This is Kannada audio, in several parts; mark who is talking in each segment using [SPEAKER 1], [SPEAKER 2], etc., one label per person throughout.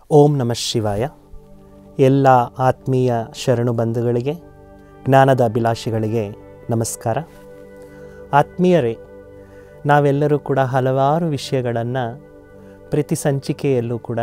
[SPEAKER 1] ಓಂ ನಮಃ ಶಿವಾಯ ಎಲ್ಲ ಆತ್ಮೀಯ ಶರಣು ಬಂಧುಗಳಿಗೆ ಜ್ಞಾನದ ಅಭಿಲಾಷಿಗಳಿಗೆ ನಮಸ್ಕಾರ ಆತ್ಮೀಯರೇ ನಾವೆಲ್ಲರೂ ಕೂಡ ಹಲವಾರು ವಿಷಯಗಳನ್ನು ಪ್ರತಿ ಸಂಚಿಕೆಯಲ್ಲೂ ಕೂಡ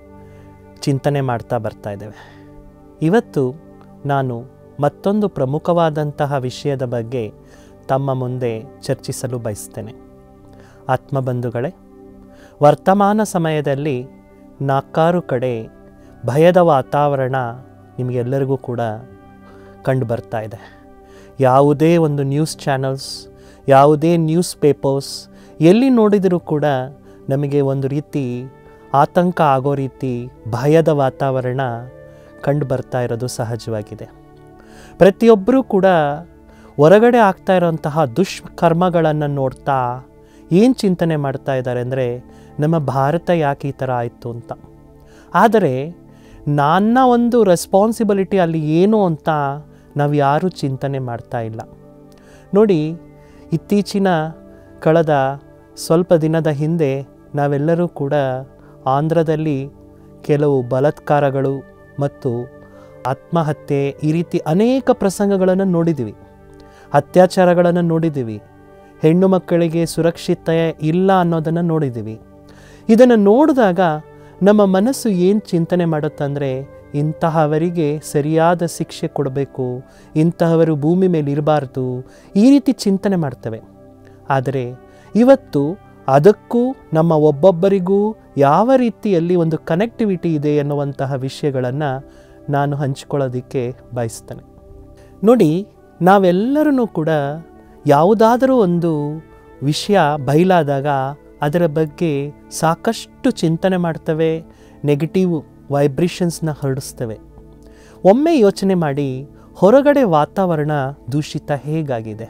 [SPEAKER 1] ಚಿಂತನೆ ಮಾಡ್ತಾ ಬರ್ತಾ ಇದ್ದೇವೆ ಇವತ್ತು ನಾನು ಮತ್ತೊಂದು ಪ್ರಮುಖವಾದಂತಹ ವಿಷಯದ ಬಗ್ಗೆ ತಮ್ಮ ಮುಂದೆ ಚರ್ಚಿಸಲು ಬಯಸ್ತೇನೆ ಆತ್ಮಬಂಧುಗಳೇ ವರ್ತಮಾನ ಸಮಯದಲ್ಲಿ ನಾಲ್ಕಾರು ಕಡೆ ಭಯದ ವಾತಾವರಣ ನಿಮಗೆಲ್ಲರಿಗೂ ಕೂಡ ಕಂಡು ಬರ್ತಾ ಇದೆ ಯಾವುದೇ ಒಂದು ನ್ಯೂಸ್ ಚಾನಲ್ಸ್ ಯಾವುದೇ ನ್ಯೂಸ್ ಪೇಪರ್ಸ್ ಎಲ್ಲಿ ನೋಡಿದರೂ ಕೂಡ ನಮಗೆ ಒಂದು ರೀತಿ ಆತಂಕ ಆಗೋ ರೀತಿ ಭಯದ ವಾತಾವರಣ ಕಂಡು ಬರ್ತಾ ಇರೋದು ಸಹಜವಾಗಿದೆ ಪ್ರತಿಯೊಬ್ಬರೂ ಕೂಡ ಹೊರಗಡೆ ಆಗ್ತಾ ಇರೋಂತಹ ದುಷ್ಕರ್ಮಗಳನ್ನು ನೋಡ್ತಾ ಏನು ಚಿಂತನೆ ಮಾಡ್ತಾ ಇದ್ದಾರೆ ಅಂದರೆ ನಮ್ಮ ಭಾರತ ಯಾಕೆ ಈ ಥರ ಆಯಿತು ಅಂತ ಆದರೆ ನನ್ನ ಒಂದು ರೆಸ್ಪಾನ್ಸಿಬಿಲಿಟಿ ಅಲ್ಲಿ ಏನು ಅಂತ ನಾವು ಯಾರೂ ಚಿಂತನೆ ಮಾಡ್ತಾ ಇಲ್ಲ ನೋಡಿ ಇತ್ತೀಚಿನ ಕಳೆದ ಸ್ವಲ್ಪ ದಿನದ ಹಿಂದೆ ನಾವೆಲ್ಲರೂ ಕೂಡ ಆಂಧ್ರದಲ್ಲಿ ಕೆಲವು ಬಲಾತ್ಕಾರಗಳು ಮತ್ತು ಆತ್ಮಹತ್ಯೆ ಈ ರೀತಿ ಅನೇಕ ಪ್ರಸಂಗಗಳನ್ನು ನೋಡಿದ್ದೀವಿ ಅತ್ಯಾಚಾರಗಳನ್ನು ನೋಡಿದ್ದೀವಿ ಹೆಣ್ಣು ಮಕ್ಕಳಿಗೆ ಸುರಕ್ಷಿತ ಇಲ್ಲ ಅನ್ನೋದನ್ನು ನೋಡಿದ್ದೀವಿ ಇದನ್ನು ನೋಡಿದಾಗ ನಮ್ಮ ಮನಸ್ಸು ಏನು ಚಿಂತನೆ ಮಾಡುತ್ತಂದರೆ ಇಂತಹವರಿಗೆ ಸರಿಯಾದ ಶಿಕ್ಷೆ ಕೊಡಬೇಕು ಇಂತಹವರು ಭೂಮಿ ಮೇಲೆ ಇರಬಾರ್ದು ಈ ರೀತಿ ಚಿಂತನೆ ಮಾಡ್ತೇವೆ ಆದರೆ ಇವತ್ತು ಅದಕ್ಕೂ ನಮ್ಮ ಒಬ್ಬೊಬ್ಬರಿಗೂ ಯಾವ ರೀತಿಯಲ್ಲಿ ಒಂದು ಕನೆಕ್ಟಿವಿಟಿ ಇದೆ ಎನ್ನುವಂತಹ ವಿಷಯಗಳನ್ನು ನಾನು ಹಂಚ್ಕೊಳ್ಳೋದಕ್ಕೆ ಬಯಸ್ತೇನೆ ನೋಡಿ ನಾವೆಲ್ಲರೂ ಕೂಡ ಯಾವುದಾದರೂ ಒಂದು ವಿಷಯ ಬಯಲಾದಾಗ ಅದರ ಬಗ್ಗೆ ಸಾಕಷ್ಟು ಚಿಂತನೆ ಮಾಡ್ತೇವೆ ನೆಗೆಟಿವ್ ವೈಬ್ರೇಷನ್ಸ್ನ ಹರಡಿಸ್ತೇವೆ ಒಮ್ಮೆ ಯೋಚನೆ ಮಾಡಿ ಹೊರಗಡೆ ವಾತಾವರಣ ದೂಷಿತ ಹೇಗಾಗಿದೆ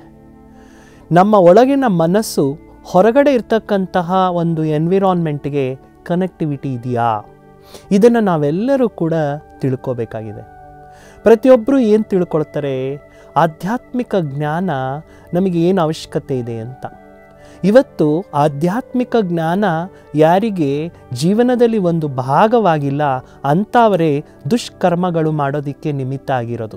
[SPEAKER 1] ನಮ್ಮ ಒಳಗಿನ ಮನಸ್ಸು ಹೊರಗಡೆ ಇರ್ತಕ್ಕಂತಹ ಒಂದು ಎನ್ವಿರಾನ್ಮೆಂಟ್ಗೆ ಕನೆಕ್ಟಿವಿಟಿ ಇದೆಯಾ ಇದನ್ನು ನಾವೆಲ್ಲರೂ ಕೂಡ ತಿಳ್ಕೋಬೇಕಾಗಿದೆ ಪ್ರತಿಯೊಬ್ಬರು ಏನು ತಿಳ್ಕೊಳ್ತಾರೆ ಆಧ್ಯಾತ್ಮಿಕ ಜ್ಞಾನ ನಮಗೆ ಏನು ಅವಶ್ಯಕತೆ ಇದೆ ಅಂತ ಇವತ್ತು ಆಧ್ಯಾತ್ಮಿಕ ಜ್ಞಾನ ಯಾರಿಗೆ ಜೀವನದಲ್ಲಿ ಒಂದು ಭಾಗವಾಗಿಲ್ಲ ಅಂಥವರೇ ದುಷ್ಕರ್ಮಗಳು ಮಾಡೋದಕ್ಕೆ ನಿಮಿತ್ತ ಆಗಿರೋದು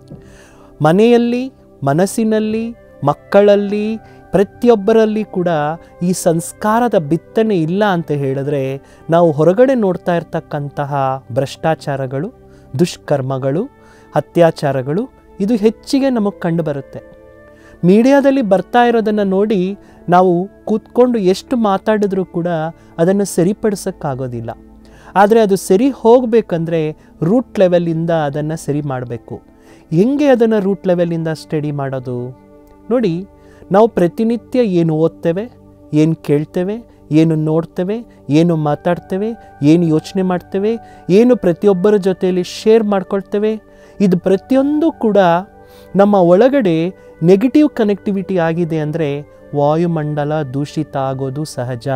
[SPEAKER 1] ಮನೆಯಲ್ಲಿ ಮನಸ್ಸಿನಲ್ಲಿ ಮಕ್ಕಳಲ್ಲಿ ಪ್ರತಿಯೊಬ್ಬರಲ್ಲಿ ಕೂಡ ಈ ಸಂಸ್ಕಾರದ ಬಿತ್ತನೆ ಇಲ್ಲ ಅಂತ ಹೇಳಿದ್ರೆ ನಾವು ಹೊರಗಡೆ ನೋಡ್ತಾ ಇರ್ತಕ್ಕಂತಹ ಭ್ರಷ್ಟಾಚಾರಗಳು ದುಷ್ಕರ್ಮಗಳು ಅತ್ಯಾಚಾರಗಳು ಇದು ಹೆಚ್ಚಿಗೆ ನಮಗೆ ಕಂಡು ಬರುತ್ತೆ ಮೀಡಿಯಾದಲ್ಲಿ ಬರ್ತಾ ಇರೋದನ್ನು ನೋಡಿ ನಾವು ಕೂತ್ಕೊಂಡು ಎಷ್ಟು ಮಾತಾಡಿದ್ರೂ ಕೂಡ ಅದನ್ನು ಸರಿಪಡಿಸೋಕ್ಕಾಗೋದಿಲ್ಲ ಆದರೆ ಅದು ಸರಿ ಹೋಗಬೇಕಂದ್ರೆ ರೂಟ್ ಲೆವೆಲಿಂದ ಅದನ್ನು ಸರಿ ಮಾಡಬೇಕು ಹೆಂಗೆ ಅದನ್ನು ರೂಟ್ ಲೆವೆಲಿಂದ ಸ್ಟಡಿ ಮಾಡೋದು ನೋಡಿ ನಾವು ಪ್ರತಿನಿತ್ಯ ಏನು ಓದ್ತೇವೆ ಏನು ಕೇಳ್ತೇವೆ ಏನು ನೋಡ್ತೇವೆ ಏನು ಮಾತಾಡ್ತೇವೆ ಏನು ಯೋಚನೆ ಮಾಡ್ತೇವೆ ಏನು ಪ್ರತಿಯೊಬ್ಬರ ಜೊತೆಯಲ್ಲಿ ಶೇರ್ ಮಾಡ್ಕೊಳ್ತೇವೆ ಇದು ಪ್ರತಿಯೊಂದು ಕೂಡ ನಮ್ಮ ಒಳಗಡೆ ನೆಗೆಟಿವ್ ಕನೆಕ್ಟಿವಿಟಿ ಆಗಿದೆ ಅಂದರೆ ವಾಯುಮಂಡಲ ದೂಷಿತ ಆಗೋದು ಸಹಜ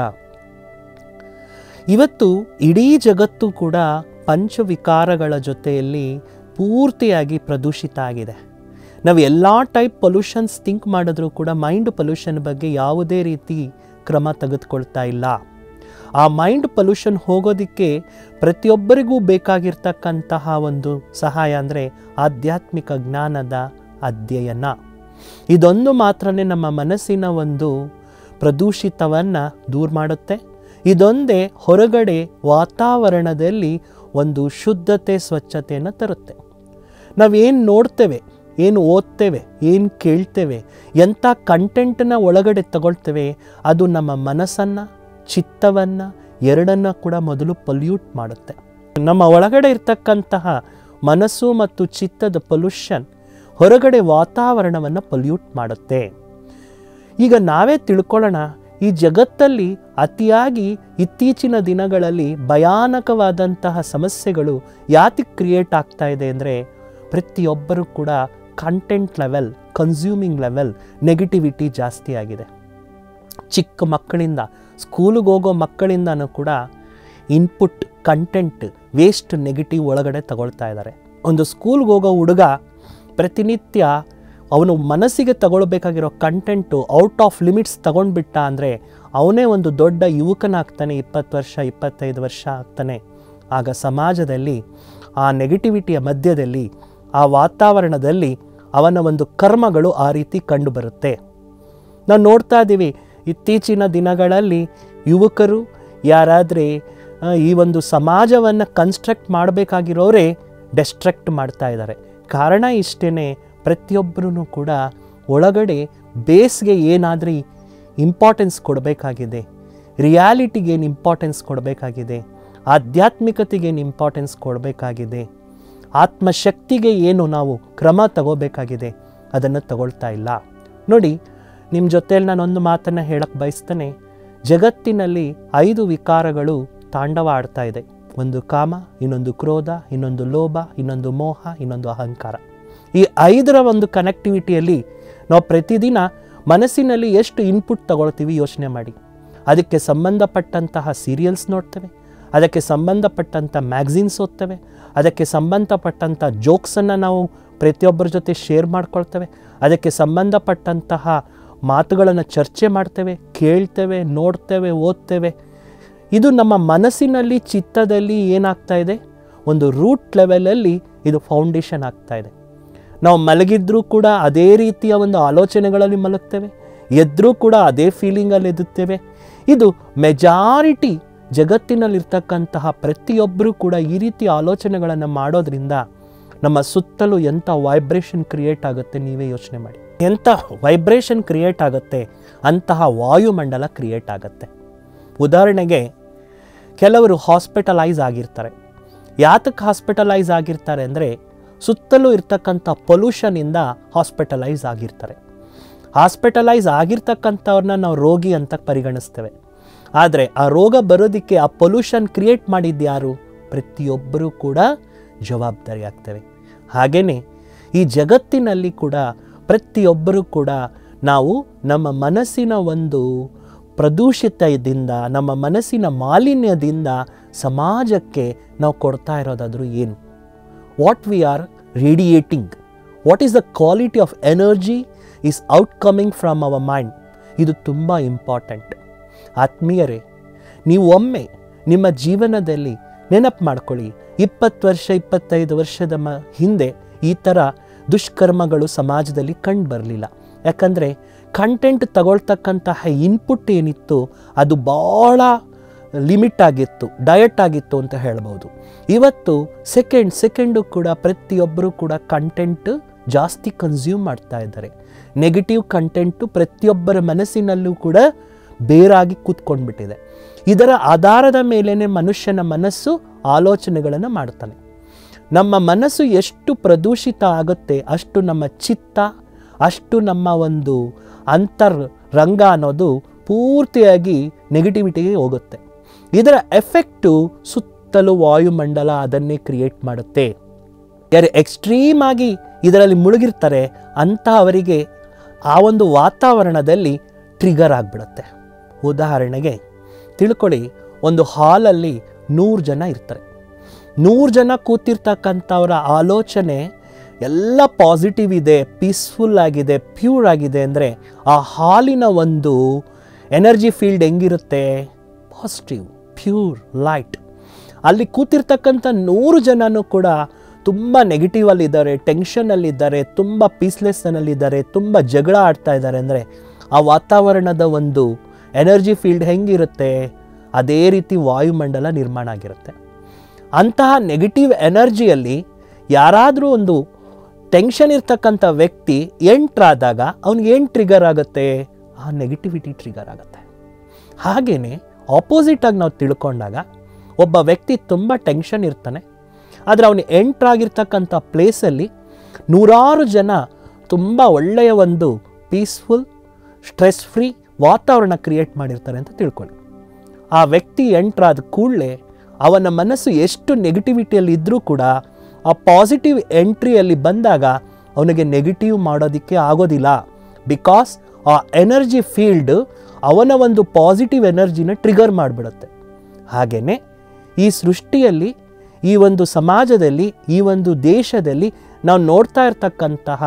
[SPEAKER 1] ಇವತ್ತು ಇಡೀ ಜಗತ್ತು ಕೂಡ ಪಂಚವಿಕಾರಗಳ ಜೊತೆಯಲ್ಲಿ ಪೂರ್ತಿಯಾಗಿ ಪ್ರದೂಷಿತ ಆಗಿದೆ ನಾವು ಎಲ್ಲ ಟೈಪ್ ಪೊಲ್ಯೂಷನ್ಸ್ ಥಿಂಕ್ ಮಾಡಿದ್ರೂ ಕೂಡ ಮೈಂಡ್ ಪೊಲ್ಯೂಷನ್ ಬಗ್ಗೆ ಯಾವುದೇ ರೀತಿ ಕ್ರಮ ತೆಗೆದುಕೊಳ್ತಾ ಇಲ್ಲ ಆ ಮೈಂಡ್ ಪೊಲ್ಯೂಷನ್ ಹೋಗೋದಕ್ಕೆ ಪ್ರತಿಯೊಬ್ಬರಿಗೂ ಬೇಕಾಗಿರ್ತಕ್ಕಂತಹ ಒಂದು ಸಹಾಯ ಅಂದರೆ ಆಧ್ಯಾತ್ಮಿಕ ಜ್ಞಾನದ ಅಧ್ಯಯನ ಇದೊಂದು ಮಾತ್ರನೇ ನಮ್ಮ ಮನಸ್ಸಿನ ಒಂದು ಪ್ರದೂಷಿತವನ್ನು ದೂರ ಮಾಡುತ್ತೆ ಇದೊಂದೇ ಹೊರಗಡೆ ವಾತಾವರಣದಲ್ಲಿ ಒಂದು ಶುದ್ಧತೆ ಸ್ವಚ್ಛತೆಯನ್ನು ತರುತ್ತೆ ನಾವೇನು ನೋಡ್ತೇವೆ ಏನು ಓದ್ತೇವೆ ಏನು ಕೇಳ್ತೇವೆ ಎಂಥ ಕಂಟೆಂಟನ್ನು ಒಳಗಡೆ ತಗೊಳ್ತೇವೆ ಅದು ನಮ್ಮ ಮನಸ್ಸನ್ನು ಚಿತ್ತವನ್ನು ಎರಡನ್ನು ಕೂಡ ಮೊದಲು ಪೊಲ್ಯೂಟ್ ಮಾಡುತ್ತೆ ನಮ್ಮ ಒಳಗಡೆ ಇರ್ತಕ್ಕಂತಹ ಮನಸ್ಸು ಮತ್ತು ಚಿತ್ತದ ಪೊಲ್ಯೂಷನ್ ಹೊರಗಡೆ ವಾತಾವರಣವನ್ನು ಪೊಲ್ಯೂಟ್ ಮಾಡುತ್ತೆ ಈಗ ನಾವೇ ತಿಳ್ಕೊಳ್ಳೋಣ ಈ ಜಗತ್ತಲ್ಲಿ ಅತಿಯಾಗಿ ಇತ್ತೀಚಿನ ದಿನಗಳಲ್ಲಿ ಭಯಾನಕವಾದಂತಹ ಸಮಸ್ಯೆಗಳು ಯಾತಿಗೆ ಕ್ರಿಯೇಟ್ ಆಗ್ತಾ ಇದೆ ಅಂದರೆ ಪ್ರತಿಯೊಬ್ಬರೂ ಕೂಡ content level consuming level negativity ಜಾಸ್ತಿ ಆಗಿದೆ ಚಿಕ್ಕ ಮಕ್ಕಳಿಂದ ಸ್ಕೂಲಿಗೆ ಹೋಗೋ ಮಕ್ಕಳಿಂದನೂ ಕೂಡ ಇನ್ಪುಟ್ ಕಂಟೆಂಟ್ ವೇಸ್ಟ್ ನೆಗೆಟಿವ್ ಒಳಗಡೆ ತಗೊಳ್ತಾ ಇದ್ದಾರೆ ಒಂದು ಸ್ಕೂಲ್ಗೆ ಹೋಗೋ ಹುಡುಗ ಪ್ರತಿನಿತ್ಯ ಅವನು ಮನಸ್ಸಿಗೆ ತಗೊಳ್ಬೇಕಾಗಿರೋ ಕಂಟೆಂಟು ಔಟ್ ಆಫ್ ಲಿಮಿಟ್ಸ್ ತಗೊಂಡ್ಬಿಟ್ಟ ಅಂದರೆ ಅವನೇ ಒಂದು ದೊಡ್ಡ ಯುವಕನಾಗ್ತಾನೆ ಇಪ್ಪತ್ತು ವರ್ಷ ಇಪ್ಪತ್ತೈದು ವರ್ಷ ಆಗ್ತಾನೆ ಆಗ ಸಮಾಜದಲ್ಲಿ ಆ ನೆಗೆಟಿವಿಟಿಯ ಮಧ್ಯದಲ್ಲಿ ಆ ವಾತಾವರಣದಲ್ಲಿ ಅವನ ಒಂದು ಕರ್ಮಗಳು ಆ ರೀತಿ ಕಂಡುಬರುತ್ತೆ ನಾವು ನೋಡ್ತಾ ಇದ್ದೀವಿ ಇತ್ತೀಚಿನ ದಿನಗಳಲ್ಲಿ ಯುವಕರು ಯಾರಾದರೆ ಈ ಒಂದು ಸಮಾಜವನ್ನು ಕನ್ಸ್ಟ್ರಕ್ಟ್ ಮಾಡಬೇಕಾಗಿರೋರೇ ಡೆಸ್ಟ್ರಕ್ಟ್ ಮಾಡ್ತಾ ಇದ್ದಾರೆ ಕಾರಣ ಇಷ್ಟೇ ಪ್ರತಿಯೊಬ್ಬರೂ ಕೂಡ ಒಳಗಡೆ ಬೇಸ್ಗೆ ಏನಾದರೂ ಇಂಪಾರ್ಟೆನ್ಸ್ ಕೊಡಬೇಕಾಗಿದೆ ರಿಯಾಲಿಟಿಗೆ ಏನು ಇಂಪಾರ್ಟೆನ್ಸ್ ಕೊಡಬೇಕಾಗಿದೆ ಆಧ್ಯಾತ್ಮಿಕತೆಗೆ ಏನು ಇಂಪಾರ್ಟೆನ್ಸ್ ಕೊಡಬೇಕಾಗಿದೆ ಆತ್ಮಶಕ್ತಿಗೆ ಏನು ನಾವು ಕ್ರಮ ತಗೋಬೇಕಾಗಿದೆ ಅದನ್ನು ತಗೊಳ್ತಾ ಇಲ್ಲ ನೋಡಿ ನಿಮ್ಮ ಜೊತೆಯಲ್ಲಿ ನಾನೊಂದು ಮಾತನ್ನು ಹೇಳಕ್ಕೆ ಬಯಸ್ತೇನೆ ಜಗತ್ತಿನಲ್ಲಿ ಐದು ವಿಕಾರಗಳು ತಾಂಡವ ಆಡ್ತಾ ಇದೆ ಒಂದು ಕಾಮ ಇನ್ನೊಂದು ಕ್ರೋಧ ಇನ್ನೊಂದು ಲೋಭ ಇನ್ನೊಂದು ಮೋಹ ಇನ್ನೊಂದು ಅಹಂಕಾರ ಈ ಐದರ ಒಂದು ಕನೆಕ್ಟಿವಿಟಿಯಲ್ಲಿ ನಾವು ಪ್ರತಿದಿನ ಮನಸ್ಸಿನಲ್ಲಿ ಎಷ್ಟು ಇನ್ಪುಟ್ ತಗೊಳ್ತೀವಿ ಯೋಚನೆ ಮಾಡಿ ಅದಕ್ಕೆ ಸಂಬಂಧಪಟ್ಟಂತಹ ಸೀರಿಯಲ್ಸ್ ನೋಡ್ತೇವೆ ಅದಕ್ಕೆ ಸಂಬಂಧಪಟ್ಟಂಥ ಮ್ಯಾಗ್ಝಿನ್ಸ್ ಓದ್ತೇವೆ ಅದಕ್ಕೆ ಸಂಬಂಧಪಟ್ಟಂಥ ಜೋಕ್ಸನ್ನು ನಾವು ಪ್ರತಿಯೊಬ್ಬರ ಜೊತೆ ಶೇರ್ ಮಾಡ್ಕೊಳ್ತೇವೆ ಅದಕ್ಕೆ ಸಂಬಂಧಪಟ್ಟಂತಹ ಮಾತುಗಳನ್ನು ಚರ್ಚೆ ಮಾಡ್ತೇವೆ ಕೇಳ್ತೇವೆ ನೋಡ್ತೇವೆ ಓದ್ತೇವೆ ಇದು ನಮ್ಮ ಮನಸ್ಸಿನಲ್ಲಿ ಚಿತ್ತದಲ್ಲಿ ಏನಾಗ್ತಾ ಇದೆ ಒಂದು ರೂಟ್ ಲೆವೆಲಲ್ಲಿ ಇದು ಫೌಂಡೇಶನ್ ಆಗ್ತಾ ಇದೆ ನಾವು ಮಲಗಿದ್ರೂ ಕೂಡ ಅದೇ ರೀತಿಯ ಒಂದು ಆಲೋಚನೆಗಳಲ್ಲಿ ಮಲಗ್ತೇವೆ ಎದ್ರೂ ಕೂಡ ಅದೇ ಫೀಲಿಂಗಲ್ಲಿ ಎದುತ್ತೇವೆ ಇದು ಮೆಜಾರಿಟಿ ಜಗತ್ತಿನಲ್ಲಿರ್ತಕ್ಕಂತಹ ಪ್ರತಿಯೊಬ್ಬರೂ ಕೂಡ ಈ ರೀತಿ ಆಲೋಚನೆಗಳನ್ನು ಮಾಡೋದ್ರಿಂದ ನಮ್ಮ ಸುತ್ತಲೂ ಎಂಥ ವೈಬ್ರೇಷನ್ ಕ್ರಿಯೇಟ್ ಆಗುತ್ತೆ ನೀವೇ ಯೋಚನೆ ಮಾಡಿ ಎಂಥ ವೈಬ್ರೇಷನ್ ಕ್ರಿಯೇಟ್ ಆಗುತ್ತೆ ಅಂತಹ ವಾಯುಮಂಡಲ ಕ್ರಿಯೇಟ್ ಆಗುತ್ತೆ ಉದಾಹರಣೆಗೆ ಕೆಲವರು ಹಾಸ್ಪಿಟಲೈಸ್ ಆಗಿರ್ತಾರೆ ಯಾತಕ್ಕೆ ಹಾಸ್ಪಿಟಲೈಸ್ ಆಗಿರ್ತಾರೆ ಅಂದರೆ ಸುತ್ತಲೂ ಇರ್ತಕ್ಕಂಥ ಪೊಲ್ಯೂಷನಿಂದ ಹಾಸ್ಪಿಟಲೈಸ್ ಆಗಿರ್ತಾರೆ ಹಾಸ್ಪಿಟಲೈಸ್ ಆಗಿರ್ತಕ್ಕಂಥವ್ರನ್ನ ನಾವು ರೋಗಿ ಅಂತ ಪರಿಗಣಿಸ್ತೇವೆ ಆದರೆ ಆ ರೋಗ ಬರೋದಕ್ಕೆ ಆ ಪೊಲ್ಯೂಷನ್ ಕ್ರಿಯೇಟ್ ಮಾಡಿದ್ದು ಯಾರು ಪ್ರತಿಯೊಬ್ಬರೂ ಕೂಡ ಜವಾಬ್ದಾರಿ ಆಗ್ತೇವೆ ಹಾಗೆಯೇ ಈ ಜಗತ್ತಿನಲ್ಲಿ ಕೂಡ ಪ್ರತಿಯೊಬ್ಬರೂ ಕೂಡ ನಾವು ನಮ್ಮ ಮನಸ್ಸಿನ ಒಂದು ಪ್ರದೂಷಿತದಿಂದ ನಮ್ಮ ಮನಸ್ಸಿನ ಮಾಲಿನ್ಯದಿಂದ ಸಮಾಜಕ್ಕೆ ನಾವು ಕೊಡ್ತಾ ಇರೋದಾದರೂ ಏನು what we are radiating what is the quality of energy is outcoming from our mind ಇದು ತುಂಬ ಇಂಪಾರ್ಟೆಂಟ್ ಆತ್ಮೀಯರೇ ನೀವು ಒಮ್ಮೆ ನಿಮ್ಮ ಜೀವನದಲ್ಲಿ ನೆನಪು ಮಾಡ್ಕೊಳ್ಳಿ ಇಪ್ಪತ್ತು ವರ್ಷ ಇಪ್ಪತ್ತೈದು ವರ್ಷದ ಮ ಹಿಂದೆ ಈ ಥರ ದುಷ್ಕರ್ಮಗಳು ಸಮಾಜದಲ್ಲಿ ಕಂಡು ಬರಲಿಲ್ಲ ಯಾಕಂದರೆ ಕಂಟೆಂಟ್ ತಗೊಳ್ತಕ್ಕಂತಹ ಇನ್ಪುಟ್ ಏನಿತ್ತು ಅದು ಭಾಳ ಲಿಮಿಟ್ ಆಗಿತ್ತು ಡಯಟ್ ಆಗಿತ್ತು ಅಂತ ಹೇಳ್ಬೋದು ಇವತ್ತು ಸೆಕೆಂಡ್ ಸೆಕೆಂಡು ಕೂಡ ಪ್ರತಿಯೊಬ್ಬರು ಕೂಡ ಕಂಟೆಂಟ್ ಜಾಸ್ತಿ ಕನ್ಸ್ಯೂಮ್ ಮಾಡ್ತಾ ಇದ್ದಾರೆ ನೆಗೆಟಿವ್ ಕಂಟೆಂಟು ಪ್ರತಿಯೊಬ್ಬರ ಮನಸ್ಸಿನಲ್ಲೂ ಕೂಡ ಬೇರಾಗಿ ಕೂತ್ಕೊಂಡ್ಬಿಟ್ಟಿದೆ ಇದರ ಆಧಾರದ ಮೇಲೇ ಮನುಷ್ಯನ ಮನಸ್ಸು ಆಲೋಚನೆಗಳನ್ನು ಮಾಡ್ತಾನೆ ನಮ್ಮ ಮನಸ್ಸು ಎಷ್ಟು ಪ್ರದೂಷಿತ ಆಗುತ್ತೆ ಅಷ್ಟು ನಮ್ಮ ಚಿತ್ತ ಅಷ್ಟು ನಮ್ಮ ಒಂದು ಅಂತರ್ ರಂಗ ಅನ್ನೋದು ಪೂರ್ತಿಯಾಗಿ ನೆಗೆಟಿವಿಟಿಗೆ ಹೋಗುತ್ತೆ ಇದರ ಎಫೆಕ್ಟು ಸುತ್ತಲೂ ವಾಯುಮಂಡಲ ಅದನ್ನೇ ಕ್ರಿಯೇಟ್ ಮಾಡುತ್ತೆ ಯಾರು ಎಕ್ಸ್ಟ್ರೀಮ್ ಆಗಿ ಇದರಲ್ಲಿ ಮುಳುಗಿರ್ತಾರೆ ಅಂತಹವರಿಗೆ ಆ ಒಂದು ವಾತಾವರಣದಲ್ಲಿ ಟ್ರಿಗರ್ ಆಗಿಬಿಡುತ್ತೆ ಉದಾಹರಣೆಗೆ ತಿಳ್ಕೊಳ್ಳಿ ಒಂದು ಹಾಲಲ್ಲಿ ನೂರು ಜನ ಇರ್ತಾರೆ ನೂರು ಜನ ಕೂತಿರ್ತಕ್ಕಂಥವರ ಆಲೋಚನೆ ಎಲ್ಲ ಪಾಸಿಟಿವ್ ಇದೆ ಪೀಸ್ಫುಲ್ ಆಗಿದೆ ಪ್ಯೂರ್ ಆಗಿದೆ ಅಂದರೆ ಆ ಹಾಲಿನ ಒಂದು ಎನರ್ಜಿ ಫೀಲ್ಡ್ ಹೆಂಗಿರುತ್ತೆ ಪಾಸಿಟಿವ್ ಪ್ಯೂರ್ ಲೈಟ್ ಅಲ್ಲಿ ಕೂತಿರ್ತಕ್ಕಂಥ ನೂರು ಜನನೂ ಕೂಡ ತುಂಬ ನೆಗೆಟಿವಲ್ಲಿದ್ದಾರೆ ಟೆನ್ಷನಲ್ಲಿದ್ದಾರೆ ತುಂಬ ಪೀಸ್ಲೆಸ್ನಲ್ಲಿದ್ದಾರೆ ತುಂಬ ಜಗಳ ಆಡ್ತಾ ಇದ್ದಾರೆ ಅಂದರೆ ಆ ವಾತಾವರಣದ ಒಂದು ಎನರ್ಜಿ ಫೀಲ್ಡ್ ಹೆಂಗಿರುತ್ತೆ ಅದೇ ರೀತಿ ವಾಯುಮಂಡಲ ನಿರ್ಮಾಣ ಆಗಿರುತ್ತೆ ಅಂತಹ ನೆಗೆಟಿವ್ ಎನರ್ಜಿಯಲ್ಲಿ ಯಾರಾದರೂ ಒಂದು ಟೆನ್ಷನ್ ಇರ್ತಕ್ಕಂಥ ವ್ಯಕ್ತಿ ಎಂಟ್ರಾದಾಗ ಅವ್ನಿಗೆ ಏನು ಟ್ರಿಗರ್ ಆಗುತ್ತೆ ಆ ನೆಗೆಟಿವಿಟಿ ಟ್ರಿಗರ್ ಆಗುತ್ತೆ ಹಾಗೆಯೇ ಆಪೋಸಿಟಾಗಿ ನಾವು ತಿಳ್ಕೊಂಡಾಗ ಒಬ್ಬ ವ್ಯಕ್ತಿ ತುಂಬ ಟೆನ್ಷನ್ ಇರ್ತಾನೆ ಆದರೆ ಅವನು ಎಂಟ್ರಾಗಿರ್ತಕ್ಕಂಥ ಪ್ಲೇಸಲ್ಲಿ ನೂರಾರು ಜನ ತುಂಬ ಒಳ್ಳೆಯ ಒಂದು ಪೀಸ್ಫುಲ್ ಸ್ಟ್ರೆಸ್ ಫ್ರೀ ವಾತಾವರಣ ಕ್ರಿಯೇಟ್ ಮಾಡಿರ್ತಾರೆ ಅಂತ ತಿಳ್ಕೊಳ್ಳಿ ಆ ವ್ಯಕ್ತಿ ಎಂಟ್ರಾದ ಕೂಡಲೇ ಅವನ ಮನಸ್ಸು ಎಷ್ಟು ನೆಗೆಟಿವಿಟಿಯಲ್ಲಿ ಇದ್ದರೂ ಕೂಡ ಆ ಪಾಸಿಟಿವ್ ಎಂಟ್ರಿಯಲ್ಲಿ ಬಂದಾಗ ಅವನಿಗೆ ನೆಗೆಟಿವ್ ಮಾಡೋದಕ್ಕೆ ಆಗೋದಿಲ್ಲ ಬಿಕಾಸ್ ಆ ಎನರ್ಜಿ ಫೀಲ್ಡ್ ಅವನ ಒಂದು ಪಾಸಿಟಿವ್ ಎನರ್ಜಿನ ಟ್ರಿಗರ್ ಮಾಡಿಬಿಡುತ್ತೆ ಹಾಗೆಯೇ ಈ ಸೃಷ್ಟಿಯಲ್ಲಿ ಈ ಒಂದು ಸಮಾಜದಲ್ಲಿ ಈ ಒಂದು ದೇಶದಲ್ಲಿ ನಾವು ನೋಡ್ತಾ ಇರ್ತಕ್ಕಂತಹ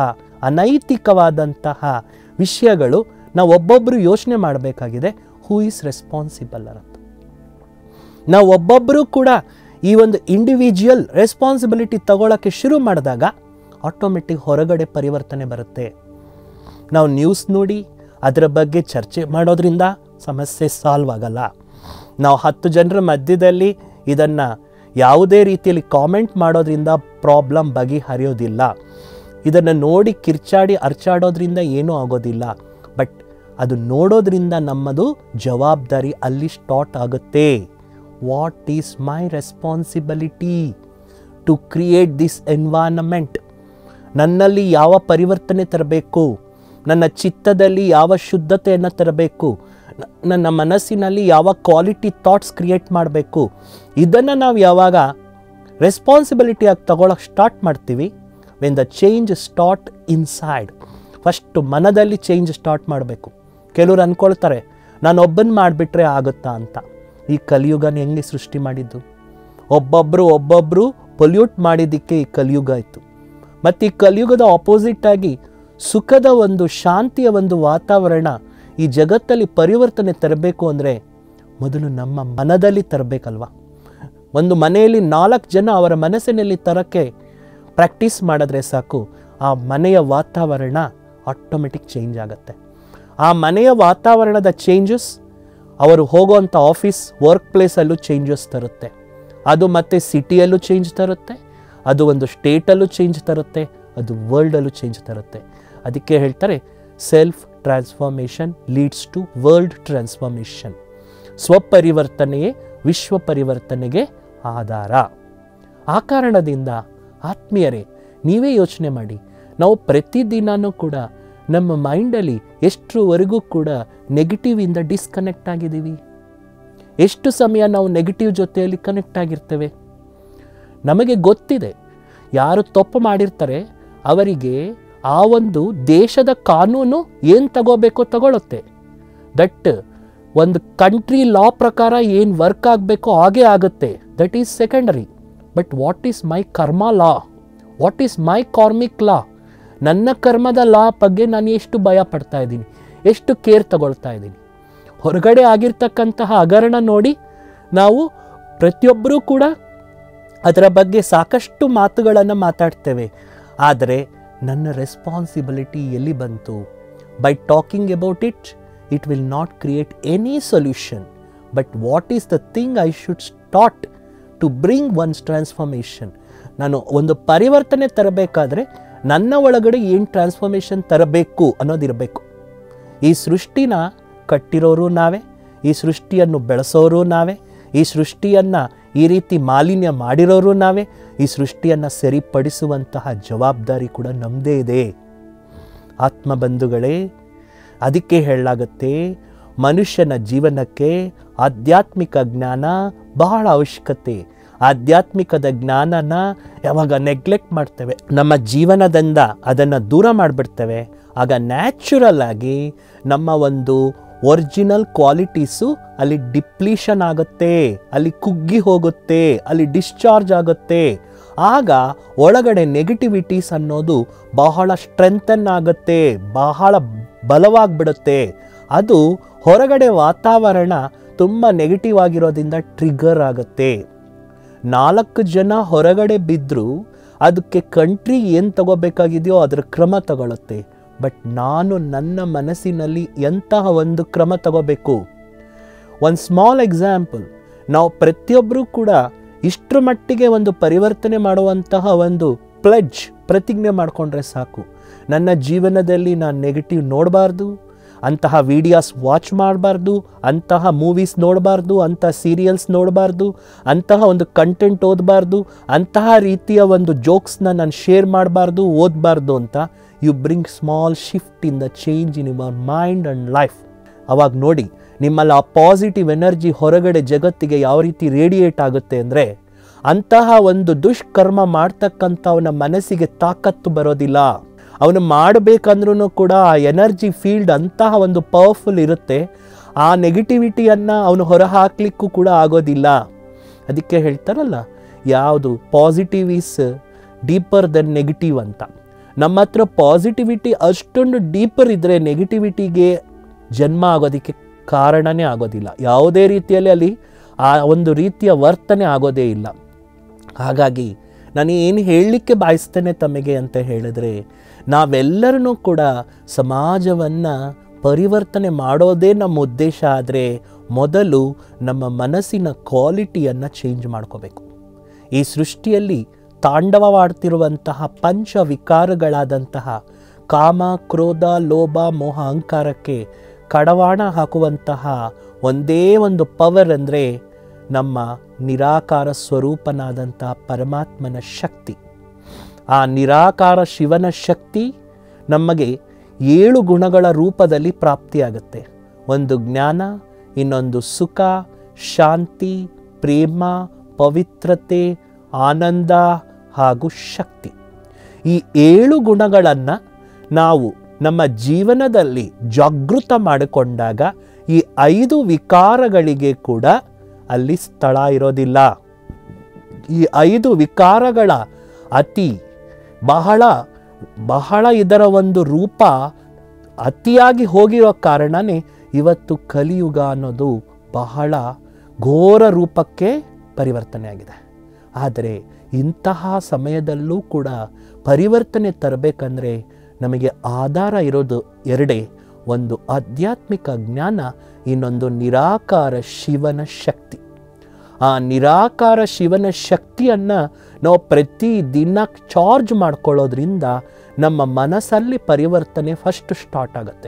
[SPEAKER 1] ಅನೈತಿಕವಾದಂತಹ ವಿಷಯಗಳು ನಾವು ಒಬ್ಬೊಬ್ಬರು ಯೋಚನೆ ಮಾಡಬೇಕಾಗಿದೆ ಹೂ ಈಸ್ ರೆಸ್ಪಾನ್ಸಿಬಲ್ ಅಂತ ನಾವು ಒಬ್ಬೊಬ್ಬರು ಕೂಡ ಈ ಒಂದು ಇಂಡಿವಿಜುವಲ್ ರೆಸ್ಪಾನ್ಸಿಬಿಲಿಟಿ ತಗೊಳ್ಳೋಕ್ಕೆ ಶುರು ಮಾಡಿದಾಗ ಆಟೋಮೆಟಿಕ್ ಹೊರಗಡೆ ಪರಿವರ್ತನೆ ಬರುತ್ತೆ ನಾವು ನ್ಯೂಸ್ ನೋಡಿ ಅದರ ಬಗ್ಗೆ ಚರ್ಚೆ ಮಾಡೋದ್ರಿಂದ ಸಮಸ್ಯೆ ಸಾಲ್ವ್ ಆಗಲ್ಲ ನಾವು ಹತ್ತು ಜನರ ಮಧ್ಯದಲ್ಲಿ ಇದನ್ನು ಯಾವುದೇ ರೀತಿಯಲ್ಲಿ ಕಾಮೆಂಟ್ ಮಾಡೋದ್ರಿಂದ ಪ್ರಾಬ್ಲಮ್ ಬಗೆಹರಿಯೋದಿಲ್ಲ ಇದನ್ನು ನೋಡಿ ಕಿರ್ಚಾಡಿ ಅರ್ಚಾಡೋದ್ರಿಂದ ಏನೂ ಆಗೋದಿಲ್ಲ ಬಟ್ ಅದು ನೋಡೋದ್ರಿಂದ ನಮ್ಮದು ಜವಾಬ್ದಾರಿ ಅಲ್ಲಿ ಸ್ಟಾರ್ಟ್ ಆಗುತ್ತೆ what is my responsibility to create this environment ನನ್ನಲ್ಲಿ ಯಾವ ಪರಿವರ್ತನೆ ತರಬೇಕು ನನ್ನ ಚಿತ್ತದಲ್ಲಿ ಯಾವ ಶುದ್ಧತೆಯನ್ನು ತರಬೇಕು ನ- ನನ್ನ ಮನಸ್ಸಿನಲ್ಲಿ ಯಾವ ಕ್ವಾಲಿಟಿ ಥಾಟ್ಸ್ ಕ್ರಿಯೇಟ್ ಮಾಡಬೇಕು ಇದನ್ನು ನಾವು ಯಾವಾಗ ರೆಸ್ಪಾನ್ಸಿಬಿಲಿಟಿಯಾಗಿ ತಗೊಳಕ್ಕೆ ಸ್ಟಾರ್ಟ್ ಮಾಡ್ತೀವಿ when the change start inside first ಮನದಲ್ಲಿ ಚೇಂಜ್ ಸ್ಟಾರ್ಟ್ ಮಾಡಬೇಕು ಕೆಲವ್ರು ಅಂದ್ಕೊಳ್ತಾರೆ ನಾನು ಒಬ್ಬನ ಮಾಡಿಬಿಟ್ರೆ ಆಗುತ್ತಾ ಅಂತ ಈ ಕಲಿಯುಗನ ಹೆಂಗೆ ಸೃಷ್ಟಿ ಮಾಡಿದ್ದು ಒಬ್ಬೊಬ್ಬರು ಒಬ್ಬೊಬ್ಬರು ಪೊಲ್ಯೂಟ್ ಮಾಡಿದ್ದಕ್ಕೆ ಈ ಕಲಿಯುಗ ಆಯಿತು ಮತ್ತು ಈ ಕಲಿಯುಗದ ಆಪೋಸಿಟ್ ಆಗಿ ಸುಖದ ಒಂದು ಶಾಂತಿಯ ಒಂದು ವಾತಾವರಣ ಈ ಜಗತ್ತಲ್ಲಿ ಪರಿವರ್ತನೆ ತರಬೇಕು ಅಂದರೆ ಮೊದಲು ನಮ್ಮ ಮನದಲ್ಲಿ ತರಬೇಕಲ್ವಾ ಒಂದು ಮನೆಯಲ್ಲಿ ನಾಲ್ಕು ಜನ ಅವರ ಮನಸ್ಸಿನಲ್ಲಿ ತರಕ್ಕೆ ಪ್ರಾಕ್ಟೀಸ್ ಮಾಡಿದ್ರೆ ಸಾಕು ಆ ಮನೆಯ ವಾತಾವರಣ ಆಟೋಮೆಟಿಕ್ ಚೇಂಜ್ ಆಗುತ್ತೆ ಆ ಮನೆಯ ವಾತಾವರಣದ ಚೇಂಜಸ್ ಅವರು ಹೋಗುವಂಥ ಆಫೀಸ್ ವರ್ಕ್ ಪ್ಲೇಸಲ್ಲೂ ಚೇಂಜಸ್ ತರುತ್ತೆ ಅದು ಮತ್ತು ಸಿಟಿಯಲ್ಲೂ ಚೇಂಜ್ ತರುತ್ತೆ ಅದು ಒಂದು ಸ್ಟೇಟಲ್ಲೂ ಚೇಂಜ್ ತರುತ್ತೆ ಅದು ವರ್ಲ್ಡಲ್ಲೂ ಚೇಂಜ್ ತರುತ್ತೆ ಅದಕ್ಕೆ ಹೇಳ್ತಾರೆ self transformation leads to world transformation ಸ್ವಪರಿವರ್ತನೆಯೇ ವಿಶ್ವ ಪರಿವರ್ತನೆಗೆ ಆಧಾರ ಆ ಕಾರಣದಿಂದ ಆತ್ಮೀಯರೇ ನೀವೇ ಯೋಚನೆ ಮಾಡಿ ನಾವು ಪ್ರತಿದಿನನೂ ಕೂಡ ನಮ್ಮ ಮೈಂಡಲ್ಲಿ ಎಷ್ಟರವರೆಗೂ ಕೂಡ ನೆಗೆಟಿವಿಂದ ಡಿಸ್ಕನೆಕ್ಟ್ ಆಗಿದ್ದೀವಿ ಎಷ್ಟು ಸಮಯ ನಾವು ನೆಗೆಟಿವ್ ಜೊತೆಯಲ್ಲಿ ಕನೆಕ್ಟ್ ಆಗಿರ್ತೇವೆ ನಮಗೆ ಗೊತ್ತಿದೆ ಯಾರು ತಪ್ಪು ಮಾಡಿರ್ತಾರೆ ಅವರಿಗೆ ಆ ಒಂದು ದೇಶದ ಕಾನೂನು ಏನು ತಗೋಬೇಕೋ ತಗೊಳುತ್ತೆ ದಟ್ ಒಂದು ಕಂಟ್ರಿ ಲಾ ಪ್ರಕಾರ ಏನು ವರ್ಕ್ ಆಗಬೇಕೋ ಹಾಗೇ ಆಗುತ್ತೆ that is secondary but what is my karma law what is my karmic law ನನ್ನ ಕರ್ಮದ ಲಾ ಬಗ್ಗೆ ನಾನು ಎಷ್ಟು ಭಯ ಪಡ್ತಾ ಇದ್ದೀನಿ ಎಷ್ಟು ಕೇರ್ ತಗೊಳ್ತಾ ಇದ್ದೀನಿ ಹೊರಗಡೆ ಆಗಿರ್ತಕ್ಕಂತಹ ಹಗರಣ ನೋಡಿ ನಾವು ಪ್ರತಿಯೊಬ್ಬರೂ ಕೂಡ ಅದರ ಬಗ್ಗೆ ಸಾಕಷ್ಟು ಮಾತುಗಳನ್ನು ಮಾತಾಡ್ತೇವೆ ಆದರೆ ನನ್ನ ರೆಸ್ಪಾನ್ಸಿಬಿಲಿಟಿ ಎಲ್ಲಿ ಬಂತು by talking about it it will not create any solution but what is the thing I should start to bring once transformation ನಾನು ಒಂದು ಪರಿವರ್ತನೆ ತರಬೇಕಾದ್ರೆ ನನ್ನ ಒಳಗಡೆ ಏನು ಟ್ರಾನ್ಸ್ಫಾರ್ಮೇಷನ್ ತರಬೇಕು ಅನ್ನೋದಿರಬೇಕು ಈ ಸೃಷ್ಟಿನ ಕಟ್ಟಿರೋರು ನಾವೇ ಈ ಸೃಷ್ಟಿಯನ್ನು ಬೆಳೆಸೋರು ನಾವೇ ಈ ಸೃಷ್ಟಿಯನ್ನು ಈ ರೀತಿ ಮಾಲಿನ್ಯ ಮಾಡಿರೋರು ನಾವೇ ಈ ಸೃಷ್ಟಿಯನ್ನು ಸರಿಪಡಿಸುವಂತಹ ಜವಾಬ್ದಾರಿ ಕೂಡ ನಮ್ಮದೇ ಇದೆ ಆತ್ಮಬಂಧುಗಳೇ ಅದಕ್ಕೆ ಹೇಳಲಾಗುತ್ತೆ ಮನುಷ್ಯನ ಜೀವನಕ್ಕೆ ಆಧ್ಯಾತ್ಮಿಕ ಜ್ಞಾನ ಬಹಳ ಅವಶ್ಯಕತೆ ಆಧ್ಯಾತ್ಮಿಕದ ಜ್ಞಾನನ ಯಾವಾಗ ನೆಗ್ಲೆಕ್ಟ್ ಮಾಡ್ತೇವೆ ನಮ್ಮ ಜೀವನದಿಂದ ಅದನ್ನು ದೂರ ಮಾಡಿಬಿಡ್ತೇವೆ ಆಗ ನ್ಯಾಚುರಲ್ ಆಗಿ ನಮ್ಮ ಒಂದು ಒರಿಜಿನಲ್ ಕ್ವಾಲಿಟೀಸು ಅಲ್ಲಿ ಡಿಪ್ಲೀಷನ್ ಆಗುತ್ತೆ ಅಲ್ಲಿ ಕುಗ್ಗಿ ಹೋಗುತ್ತೆ ಅಲ್ಲಿ ಡಿಸ್ಚಾರ್ಜ್ ಆಗುತ್ತೆ ಆಗ ಒಳಗಡೆ ನೆಗೆಟಿವಿಟೀಸ್ ಅನ್ನೋದು ಬಹಳ ಸ್ಟ್ರೆಂಥನ್ ಆಗುತ್ತೆ ಬಹಳ ಬಲವಾಗಿಬಿಡುತ್ತೆ ಅದು ಹೊರಗಡೆ ವಾತಾವರಣ ತುಂಬ ನೆಗೆಟಿವ್ ಆಗಿರೋದ್ರಿಂದ ಟ್ರಿಗರ್ ಆಗುತ್ತೆ ನಾಲ್ಕು ಜನ ಹೊರಗಡೆ ಬಿದ್ದರೂ ಅದಕ್ಕೆ ಕಂಟ್ರಿ ಏನು ತಗೋಬೇಕಾಗಿದೆಯೋ ಅದರ ಕ್ರಮ ತಗೊಳುತ್ತೆ ಬಟ್ ನಾನು ನನ್ನ ಮನಸ್ಸಿನಲ್ಲಿ ಎಂತಹ ಒಂದು ಕ್ರಮ ತಗೋಬೇಕು ಒಂದು ಸ್ಮಾಲ್ ಎಕ್ಸಾಂಪಲ್ ನಾವು ಪ್ರತಿಯೊಬ್ಬರೂ ಕೂಡ ಇಷ್ಟರ ಮಟ್ಟಿಗೆ ಒಂದು ಪರಿವರ್ತನೆ ಮಾಡುವಂತಹ ಒಂದು ಪ್ಲೆಡ್ಜ್ ಪ್ರತಿಜ್ಞೆ ಮಾಡಿಕೊಂಡ್ರೆ ಸಾಕು ನನ್ನ ಜೀವನದಲ್ಲಿ ನಾನು ನೆಗೆಟಿವ್ ನೋಡಬಾರ್ದು ಅಂತಹ ವಿಡಿಯೋಸ್ ವಾಚ್ ಮಾಡಬಾರ್ದು ಅಂತಹ ಮೂವೀಸ್ ನೋಡಬಾರ್ದು ಅಂತಹ ಸೀರಿಯಲ್ಸ್ ನೋಡಬಾರ್ದು ಅಂತಹ ಒಂದು ಕಂಟೆಂಟ್ ಓದಬಾರ್ದು ಅಂತಹ ರೀತಿಯ ಒಂದು ಜೋಕ್ಸ್ನ ನಾನು ಶೇರ್ ಮಾಡಬಾರ್ದು ಓದಬಾರ್ದು ಅಂತ you bring small shift in the change in your mind and life ಅವಾಗ ನೋಡಿ ನಿಮ್ಮಲ್ಲಿ ಆ ಪಾಸಿಟಿವ್ ಎನರ್ಜಿ ಹೊರಗಡೆ ಜಗತ್ತಿಗೆ ಯಾವ ರೀತಿ ರೇಡಿಯೇಟ್ ಆಗುತ್ತೆ ಅಂದರೆ ಅಂತಹ ಒಂದು ದುಷ್ಕರ್ಮ ಮಾಡ್ತಕ್ಕಂಥವನ ಮನಸ್ಸಿಗೆ ತಾಕತ್ತು ಬರೋದಿಲ್ಲ ಅವನು ಮಾಡಬೇಕಂದ್ರೂ ಕೂಡ ಆ ಎನರ್ಜಿ ಫೀಲ್ಡ್ ಅಂತಹ ಒಂದು ಪವರ್ಫುಲ್ ಇರುತ್ತೆ ಆ ನೆಗೆಟಿವಿಟಿಯನ್ನು ಅವನು ಹೊರಹಾಕ್ಲಿಕ್ಕೂ ಕೂಡ ಆಗೋದಿಲ್ಲ ಅದಕ್ಕೆ ಹೇಳ್ತಾರಲ್ಲ ಯಾವುದು positive is deeper than negative ಅಂತ ನಮ್ಮ ಹತ್ರ ಪಾಸಿಟಿವಿಟಿ ಅಷ್ಟೊಂದು ಡೀಪರ್ ಇದ್ದರೆ ನೆಗೆಟಿವಿಟಿಗೆ ಜನ್ಮ ಆಗೋದಕ್ಕೆ ಕಾರಣನೇ ಆಗೋದಿಲ್ಲ ಯಾವುದೇ ರೀತಿಯಲ್ಲಿ ಅಲ್ಲಿ ಆ ಒಂದು ರೀತಿಯ ವರ್ತನೆ ಆಗೋದೇ ಇಲ್ಲ ಹಾಗಾಗಿ ನಾನು ಏನು ಹೇಳಲಿಕ್ಕೆ ಬಯಸ್ತೇನೆ ತಮಗೆ ಅಂತ ಹೇಳಿದ್ರೆ ನಾವೆಲ್ಲರೂ ಕೂಡ ಸಮಾಜವನ್ನು ಪರಿವರ್ತನೆ ಮಾಡೋದೇ ನಮ್ಮ ಉದ್ದೇಶ ಆದರೆ ಮೊದಲು ನಮ್ಮ ಮನಸ್ಸಿನ ಕ್ವಾಲಿಟಿಯನ್ನು ಚೇಂಜ್ ಮಾಡ್ಕೋಬೇಕು ಈ ಸೃಷ್ಟಿಯಲ್ಲಿ ತಾಂಡವವಾಡ್ತಿರುವಂತಹ ಪಂಚ ವಿಕಾರಗಳಾದಂತಹ ಕಾಮ ಕ್ರೋಧ ಲೋಭ ಮೋಹ ಅಹಂಕಾರಕ್ಕೆ ಕಡವಾಣ ಹಾಕುವಂತಹ ಒಂದೇ ಒಂದು ಪವರ್ ಅಂದರೆ ನಮ್ಮ ನಿರಾಕಾರ ಸ್ವರೂಪನಾದಂತಹ ಪರಮಾತ್ಮನ ಶಕ್ತಿ ಆ ನಿರಾಕಾರ ಶಿವನ ಶಕ್ತಿ ನಮಗೆ ಏಳು ಗುಣಗಳ ರೂಪದಲ್ಲಿ ಪ್ರಾಪ್ತಿಯಾಗುತ್ತೆ ಒಂದು ಜ್ಞಾನ ಇನ್ನೊಂದು ಸುಖ ಶಾಂತಿ ಪ್ರೇಮ ಪವಿತ್ರತೆ ಆನಂದ ಹಾಗೂ ಶಕ್ತಿ ಈ ಏಳು ಗುಣಗಳನ್ನು ನಾವು ನಮ್ಮ ಜೀವನದಲ್ಲಿ ಜಾಗೃತ ಮಾಡಿಕೊಂಡಾಗ ಈ ಐದು ವಿಕಾರಗಳಿಗೆ ಕೂಡ ಅಲ್ಲಿ ಸ್ಥಳ ಇರೋದಿಲ್ಲ ಈ ಐದು ವಿಕಾರಗಳ ಅತಿ ಬಹಳ ಬಹಳ ಇದರ ಒಂದು ರೂಪ ಅತಿಯಾಗಿ ಹೋಗಿರೋ ಕಾರಣನೇ ಇವತ್ತು ಕಲಿಯುಗ ಅನ್ನೋದು ಬಹಳ ಘೋರ ರೂಪಕ್ಕೆ ಪರಿವರ್ತನೆ ಆಗಿದೆ ಆದರೆ ಇಂತಹ ಸಮಯದಲ್ಲೂ ಕೂಡ ಪರಿವರ್ತನೆ ತರಬೇಕಂದ್ರೆ ನಮಗೆ ಆಧಾರ ಇರೋದು ಎರಡೇ ಒಂದು ಆಧ್ಯಾತ್ಮಿಕ ಜ್ಞಾನ ಇನ್ನೊಂದು ನಿರಾಕಾರ ಶಿವನ ಶಕ್ತಿ ಆ ನಿರಾಕಾರ ಶಿವನ ಶಕ್ತಿಯನ್ನು ನಾವು ಪ್ರತಿ ದಿನ ಚಾರ್ಜ್ ಮಾಡ್ಕೊಳ್ಳೋದ್ರಿಂದ ನಮ್ಮ ಮನಸ್ಸಲ್ಲಿ ಪರಿವರ್ತನೆ ಫಸ್ಟ್ ಸ್ಟಾರ್ಟ್ ಆಗುತ್ತೆ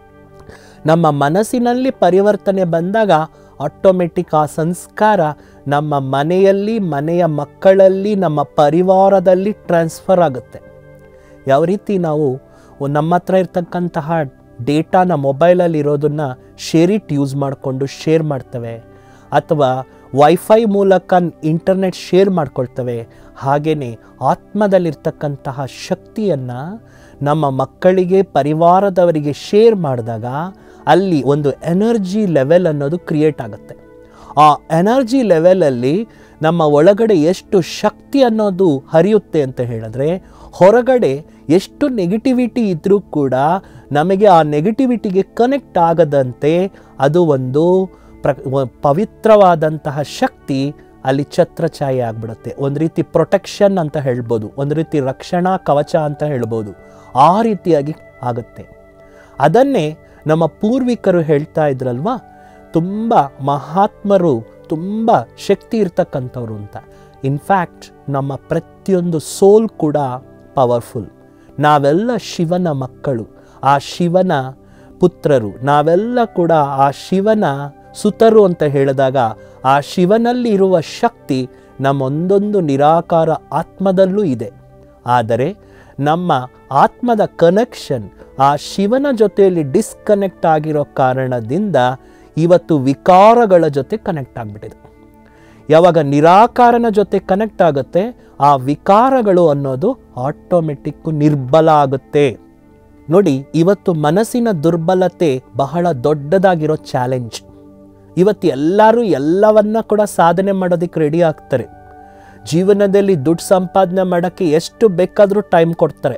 [SPEAKER 1] ನಮ್ಮ ಮನಸ್ಸಿನಲ್ಲಿ ಪರಿವರ್ತನೆ ಬಂದಾಗ ಆಟೋಮೆಟಿಕ್ ಆ ಸಂಸ್ಕಾರ ನಮ್ಮ ಮನೆಯಲ್ಲಿ ಮನೆಯ ಮಕ್ಕಳಲ್ಲಿ ನಮ್ಮ ಪರಿವಾರದಲ್ಲಿ ಟ್ರಾನ್ಸ್ಫರ್ ಆಗುತ್ತೆ ಯಾವ ರೀತಿ ನಾವು ನಮ್ಮ ಹತ್ರ ಇರ್ತಕ್ಕಂತಹ ಡೇಟಾನ ಮೊಬೈಲಲ್ಲಿ ಇರೋದನ್ನು ಶೇರಿಟ್ ಯೂಸ್ ಮಾಡಿಕೊಂಡು ಶೇರ್ ಮಾಡ್ತೇವೆ ಅಥವಾ ವೈಫೈ ಮೂಲಕ ಇಂಟರ್ನೆಟ್ ಶೇರ್ ಮಾಡ್ಕೊಳ್ತವೆ ಹಾಗೆಯೇ ಆತ್ಮದಲ್ಲಿರ್ತಕ್ಕಂತಹ ಶಕ್ತಿಯನ್ನು ನಮ್ಮ ಮಕ್ಕಳಿಗೆ ಪರಿವಾರದವರಿಗೆ ಶೇರ್ ಮಾಡಿದಾಗ ಅಲ್ಲಿ ಒಂದು ಎನರ್ಜಿ ಲೆವೆಲ್ ಅನ್ನೋದು ಕ್ರಿಯೇಟ್ ಆಗುತ್ತೆ ಆ ಎನರ್ಜಿ ಲೆವೆಲಲ್ಲಿ ನಮ್ಮ ಒಳಗಡೆ ಎಷ್ಟು ಶಕ್ತಿ ಅನ್ನೋದು ಹರಿಯುತ್ತೆ ಅಂತ ಹೇಳಿದ್ರೆ ಹೊರಗಡೆ ಎಷ್ಟು ನೆಗೆಟಿವಿಟಿ ಇದ್ದರೂ ಕೂಡ ನಮಗೆ ಆ ನೆಗೆಟಿವಿಟಿಗೆ ಕನೆಕ್ಟ್ ಆಗದಂತೆ ಅದು ಒಂದು ಪ್ರ ಪವಿತ್ರವಾದಂತಹ ಶಕ್ತಿ ಅಲ್ಲಿ ಛತ್ರಛಾಯೆ ಆಗಿಬಿಡುತ್ತೆ ಒಂದು ರೀತಿ ಪ್ರೊಟೆಕ್ಷನ್ ಅಂತ ಹೇಳ್ಬೋದು ಒಂದು ರೀತಿ ರಕ್ಷಣಾ ಕವಚ ಅಂತ ಹೇಳ್ಬೋದು ಆ ರೀತಿಯಾಗಿ ಆಗುತ್ತೆ ಅದನ್ನೇ ನಮ್ಮ ಪೂರ್ವಿಕರು ಹೇಳ್ತಾ ಇದ್ರಲ್ವಾ ತುಂಬ ಮಹಾತ್ಮರು ತುಂಬ ಶಕ್ತಿ ಇರ್ತಕ್ಕಂಥವ್ರು ಅಂತ ಇನ್ಫ್ಯಾಕ್ಟ್ ನಮ್ಮ ಪ್ರತಿಯೊಂದು ಸೋಲ್ ಕೂಡ ಪವರ್ಫುಲ್ ನಾವೆಲ್ಲ ಶಿವನ ಮಕ್ಕಳು ಆ ಶಿವನ ಪುತ್ರರು ನಾವೆಲ್ಲ ಕೂಡ ಆ ಶಿವನ ಸುತರು ಅಂತ ಹೇಳಿದಾಗ ಆ ಶಿವನಲ್ಲಿ ಇರುವ ಶಕ್ತಿ ನಮ್ಮೊಂದೊಂದು ನಿರಾಕಾರ ಆತ್ಮದಲ್ಲೂ ಇದೆ ಆದರೆ ನಮ್ಮ ಆತ್ಮದ ಕನೆಕ್ಷನ್ ಆ ಶಿವನ ಜೊತೆಯಲ್ಲಿ ಡಿಸ್ಕನೆಕ್ಟ್ ಆಗಿರೋ ಕಾರಣದಿಂದ ಇವತ್ತು ವಿಕಾರಗಳ ಜೊತೆ ಕನೆಕ್ಟ್ ಆಗಿಬಿಟ್ಟಿದೆ ಯಾವಾಗ ನಿರಾಕಾರನ ಜೊತೆ ಕನೆಕ್ಟ್ ಆಗುತ್ತೆ ಆ ವಿಕಾರಗಳು ಅನ್ನೋದು ಆಟೋಮೆಟಿಕ್ಕು ನಿರ್ಬಲ ಆಗುತ್ತೆ ನೋಡಿ ಇವತ್ತು ಮನಸ್ಸಿನ ದುರ್ಬಲತೆ ಬಹಳ ದೊಡ್ಡದಾಗಿರೋ ಚಾಲೆಂಜ್ ಇವತ್ತು ಎಲ್ಲರೂ ಎಲ್ಲವನ್ನ ಕೂಡ ಸಾಧನೆ ಮಾಡೋದಕ್ಕೆ ರೆಡಿ ಆಗ್ತಾರೆ ಜೀವನದಲ್ಲಿ ದುಡ್ಡು ಸಂಪಾದನೆ ಮಾಡೋಕ್ಕೆ ಎಷ್ಟು ಬೇಕಾದರೂ ಟೈಮ್ ಕೊಡ್ತಾರೆ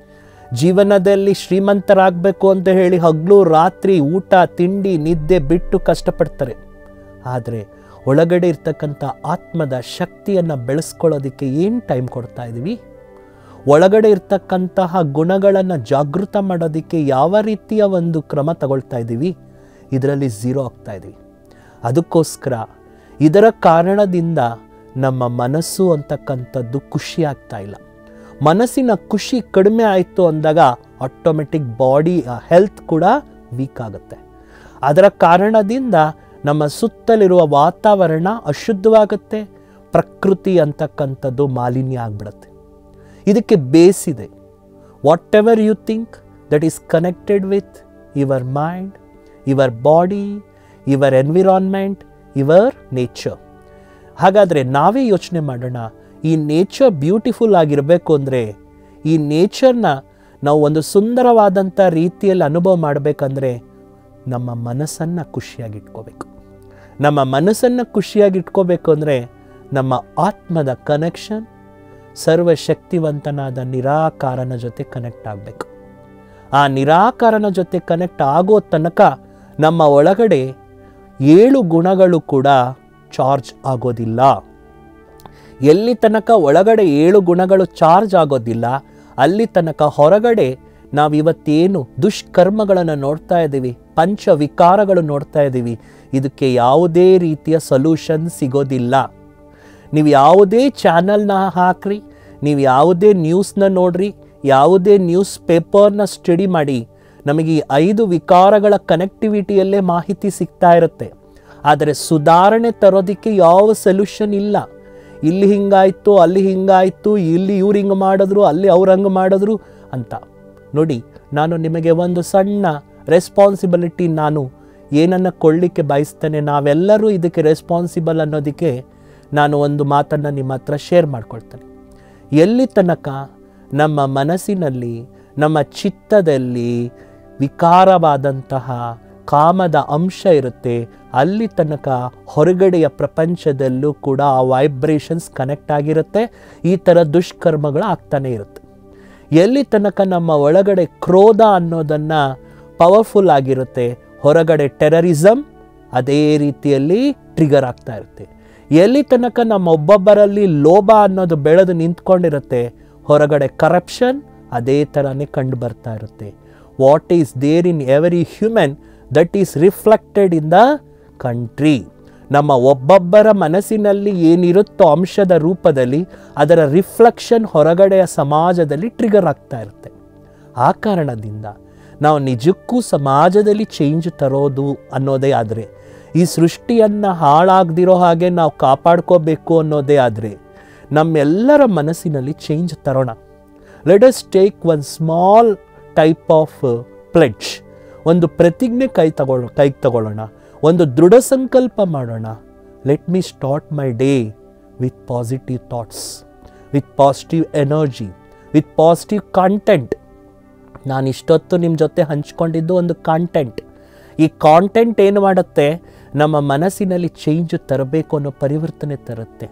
[SPEAKER 1] ಜೀವನದಲ್ಲಿ ಶ್ರೀಮಂತರಾಗಬೇಕು ಅಂತ ಹೇಳಿ ಹಗಲು ರಾತ್ರಿ ಊಟ ತಿಂಡಿ ನಿದ್ದೆ ಬಿಟ್ಟು ಕಷ್ಟಪಡ್ತಾರೆ ಆದರೆ ಒಳಗಡೆ ಇರ್ತಕ್ಕಂಥ ಆತ್ಮದ ಶಕ್ತಿಯನ್ನು ಬೆಳೆಸ್ಕೊಳ್ಳೋದಕ್ಕೆ ಏನು ಟೈಮ್ ಕೊಡ್ತಾ ಇದ್ದೀವಿ ಒಳಗಡೆ ಇರ್ತಕ್ಕಂತಹ ಗುಣಗಳನ್ನು ಜಾಗೃತ ಮಾಡೋದಕ್ಕೆ ಯಾವ ರೀತಿಯ ಒಂದು ಕ್ರಮ ತಗೊಳ್ತಾ ಇದ್ದೀವಿ ಇದರಲ್ಲಿ ಝೀರೋ ಆಗ್ತಾ ಇದ್ದೀವಿ ಅದಕ್ಕೋಸ್ಕರ ಇದರ ಕಾರಣದಿಂದ ನಮ್ಮ ಮನಸ್ಸು ಅಂತಕ್ಕಂಥದ್ದು ಖುಷಿ ಆಗ್ತಾ ಇಲ್ಲ ಮನಸ್ಸಿನ ಖುಷಿ ಕಡಿಮೆ ಆಯಿತು ಅಂದಾಗ ಆಟೋಮೆಟಿಕ್ ಬಾಡಿ ಹೆಲ್ತ್ ಕೂಡ ವೀಕ್ ಆಗುತ್ತೆ ಅದರ ಕಾರಣದಿಂದ ನಮ್ಮ ಸುತ್ತಲಿರುವ ವಾತಾವರಣ ಅಶುದ್ಧವಾಗುತ್ತೆ ಪ್ರಕೃತಿ ಅಂತಕ್ಕಂಥದ್ದು ಮಾಲಿನ್ಯ ಆಗಿಬಿಡುತ್ತೆ ಇದಕ್ಕೆ ಬೇಸಿದೆ whatever you think that is connected with your mind your body your environment your nature ಹಾಗಾದರೆ ನಾವೇ ಯೋಚನೆ ಮಾಡೋಣ ಈ ನೇಚರ್ ಬ್ಯೂಟಿಫುಲ್ ಆಗಿರಬೇಕು ಅಂದರೆ ಈ ನೇಚರ್ನ ನಾವು ಒಂದು ಸುಂದರವಾದಂಥ ರೀತಿಯಲ್ಲಿ ಅನುಭವ ಮಾಡಬೇಕಂದ್ರೆ ನಮ್ಮ ಮನಸ್ಸನ್ನು ಖುಷಿಯಾಗಿಟ್ಕೋಬೇಕು ನಮ್ಮ ಮನಸ್ಸನ್ನು ಖುಷಿಯಾಗಿಟ್ಕೋಬೇಕು ಅಂದರೆ ನಮ್ಮ ಆತ್ಮದ ಕನೆಕ್ಷನ್ ಸರ್ವಶಕ್ತಿವಂತನಾದ ನಿರಾಕಾರನ ಜೊತೆ ಕನೆಕ್ಟ್ ಆಗಬೇಕು ಆ ನಿರಾಕಾರನ ಜೊತೆ ಕನೆಕ್ಟ್ ಆಗೋ ತನಕ ನಮ್ಮ ಒಳಗಡೆ ಏಳು ಗುಣಗಳು ಕೂಡ ಚಾರ್ಜ್ ಆಗೋದಿಲ್ಲ ಎಲ್ಲಿ ತನಕ ಒಳಗಡೆ ಏಳು ಗುಣಗಳು ಚಾರ್ಜ್ ಆಗೋದಿಲ್ಲ ಅಲ್ಲಿ ತನಕ ಹೊರಗಡೆ ನಾವಿವತ್ತೇನು ದುಷ್ಕರ್ಮಗಳನ್ನು ನೋಡ್ತಾ ಇದ್ದೀವಿ ಪಂಚ ವಿಕಾರಗಳು ನೋಡ್ತಾ ಇದ್ದೀವಿ ಇದಕ್ಕೆ ಯಾವುದೇ ರೀತಿಯ ಸೊಲ್ಯೂಷನ್ ಸಿಗೋದಿಲ್ಲ ನೀವು ಯಾವುದೇ ಚಾನಲ್ನ ಹಾಕ್ರಿ ನೀವು ಯಾವುದೇ ನ್ಯೂಸ್ನ ನೋಡ್ರಿ ಯಾವುದೇ ನ್ಯೂಸ್ ಪೇಪರ್ನ ಸ್ಟಡಿ ಮಾಡಿ ನಮಗೆ ಈ ಐದು ವಿಕಾರಗಳ ಕನೆಕ್ಟಿವಿಟಿಯಲ್ಲೇ ಮಾಹಿತಿ ಸಿಗ್ತಾ ಇರುತ್ತೆ ಆದರೆ ಸುಧಾರಣೆ ತರೋದಕ್ಕೆ ಯಾವ ಸೊಲ್ಯೂಷನ್ ಇಲ್ಲ ಇಲ್ಲಿ ಹಿಂಗಾಯ್ತು ಅಲ್ಲಿ ಹಿಂಗಾಯ್ತು ಇಲ್ಲಿ ಇವ್ರು ಹಿಂಗೆ ಮಾಡಿದ್ರು ಅಲ್ಲಿ ಅವ್ರು ಹಂಗೆ ಮಾಡಿದ್ರು ಅಂತ ನೋಡಿ ನಾನು ನಿಮಗೆ ಒಂದು ಸಣ್ಣ ರೆಸ್ಪಾನ್ಸಿಬಿಲಿಟಿ ನಾನು ಏನನ್ನು ಕೊಳ್ಳಿಕ್ಕೆ ಬಯಸ್ತೇನೆ ನಾವೆಲ್ಲರೂ ಇದಕ್ಕೆ ರೆಸ್ಪಾನ್ಸಿಬಲ್ ಅನ್ನೋದಕ್ಕೆ ನಾನು ಒಂದು ಮಾತನ್ನು ನಿಮ್ಮ ಹತ್ರ ಶೇರ್ ಮಾಡ್ಕೊಳ್ತೇನೆ ಎಲ್ಲಿ ತನಕ ನಮ್ಮ ಮನಸ್ಸಿನಲ್ಲಿ ನಮ್ಮ ಚಿತ್ತದಲ್ಲಿ ವಿಕಾರವಾದಂತಹ ಕಾಮದ ಅಂಶ ಇರುತ್ತೆ ಅಲ್ಲಿ ತನಕ ಹೊರಗಡೆಯ ಪ್ರಪಂಚದಲ್ಲೂ ಕೂಡ ಆ ವೈಬ್ರೇಷನ್ಸ್ ಕನೆಕ್ಟ್ ಆಗಿರುತ್ತೆ ಈ ಥರ ದುಷ್ಕರ್ಮಗಳು ಆಗ್ತಾನೆ ಇರುತ್ತೆ ಎಲ್ಲಿ ತನಕ ನಮ್ಮ ಒಳಗಡೆ ಕ್ರೋಧ ಅನ್ನೋದನ್ನು ಪವರ್ಫುಲ್ ಆಗಿರುತ್ತೆ ಹೊರಗಡೆ ಟೆರರಿಸಮ್ ಅದೇ ರೀತಿಯಲ್ಲಿ ಟ್ರಿಗರ್ ಆಗ್ತಾ ಇರುತ್ತೆ ಎಲ್ಲಿ ತನಕ ನಮ್ಮ ಒಬ್ಬೊಬ್ಬರಲ್ಲಿ ಲೋಭ ಅನ್ನೋದು ಬೆಳೆದು ನಿಂತ್ಕೊಂಡಿರುತ್ತೆ ಹೊರಗಡೆ ಕರಪ್ಷನ್ ಅದೇ ಥರನೇ ಕಂಡು ಬರ್ತಾ ಇರುತ್ತೆ what is there in every human that is reflected in the country ನಮ್ಮ ಒಬ್ಬೊಬ್ಬರ ಮನಸ್ಸಿನಲ್ಲಿ ಏನಿರುತ್ತೋ ಅಂಶದ ರೂಪದಲ್ಲಿ ಅದರ ರಿಫ್ಲೆಕ್ಷನ್ ಹೊರಗಡೆಯ ಸಮಾಜದಲ್ಲಿ ಟ್ರಿಗರ್ ಆಗ್ತಾ ಇರುತ್ತೆ ಆ ಕಾರಣದಿಂದ ನಾವು ನಿಜಕ್ಕೂ ಸಮಾಜದಲ್ಲಿ ಚೇಂಜ್ ತರೋದು ಅನ್ನೋದೇ ಆದರೆ ಈ ಸೃಷ್ಟಿಯನ್ನು ಹಾಳಾಗದಿರೋ ಹಾಗೆ ನಾವು ಕಾಪಾಡ್ಕೋಬೇಕು ಅನ್ನೋದೇ ಆದರೆ ನಮ್ಮೆಲ್ಲರ ಮನಸ್ಸಿನಲ್ಲಿ ಚೇಂಜ್ ತರೋಣ let us take one small type of pledge ಒಂದು ಪ್ರತಿಜ್ಞೆ ಕೈ ತಗೊಳ್ಳೋ ಕೈಗೆ ತಗೊಳ್ಳೋಣ ಒಂದು ದೃಢ ಸಂಕಲ್ಪ ಮಾಡೋಣ let me start my day with positive thoughts with positive energy with positive content ನಾನು ಇಷ್ಟೊತ್ತು ನಿಮ್ಮ ಜೊತೆ ಹಂಚ್ಕೊಂಡಿದ್ದು ಒಂದು ಕಾಂಟೆಂಟ್ ಈ ಕಾಂಟೆಂಟ್ ಏನು ಮಾಡುತ್ತೆ ನಮ್ಮ ಮನಸ್ಸಿನಲ್ಲಿ ಚೇಂಜ್ ತರಬೇಕು ಅನ್ನೋ ಪರಿವರ್ತನೆ ತರುತ್ತೆ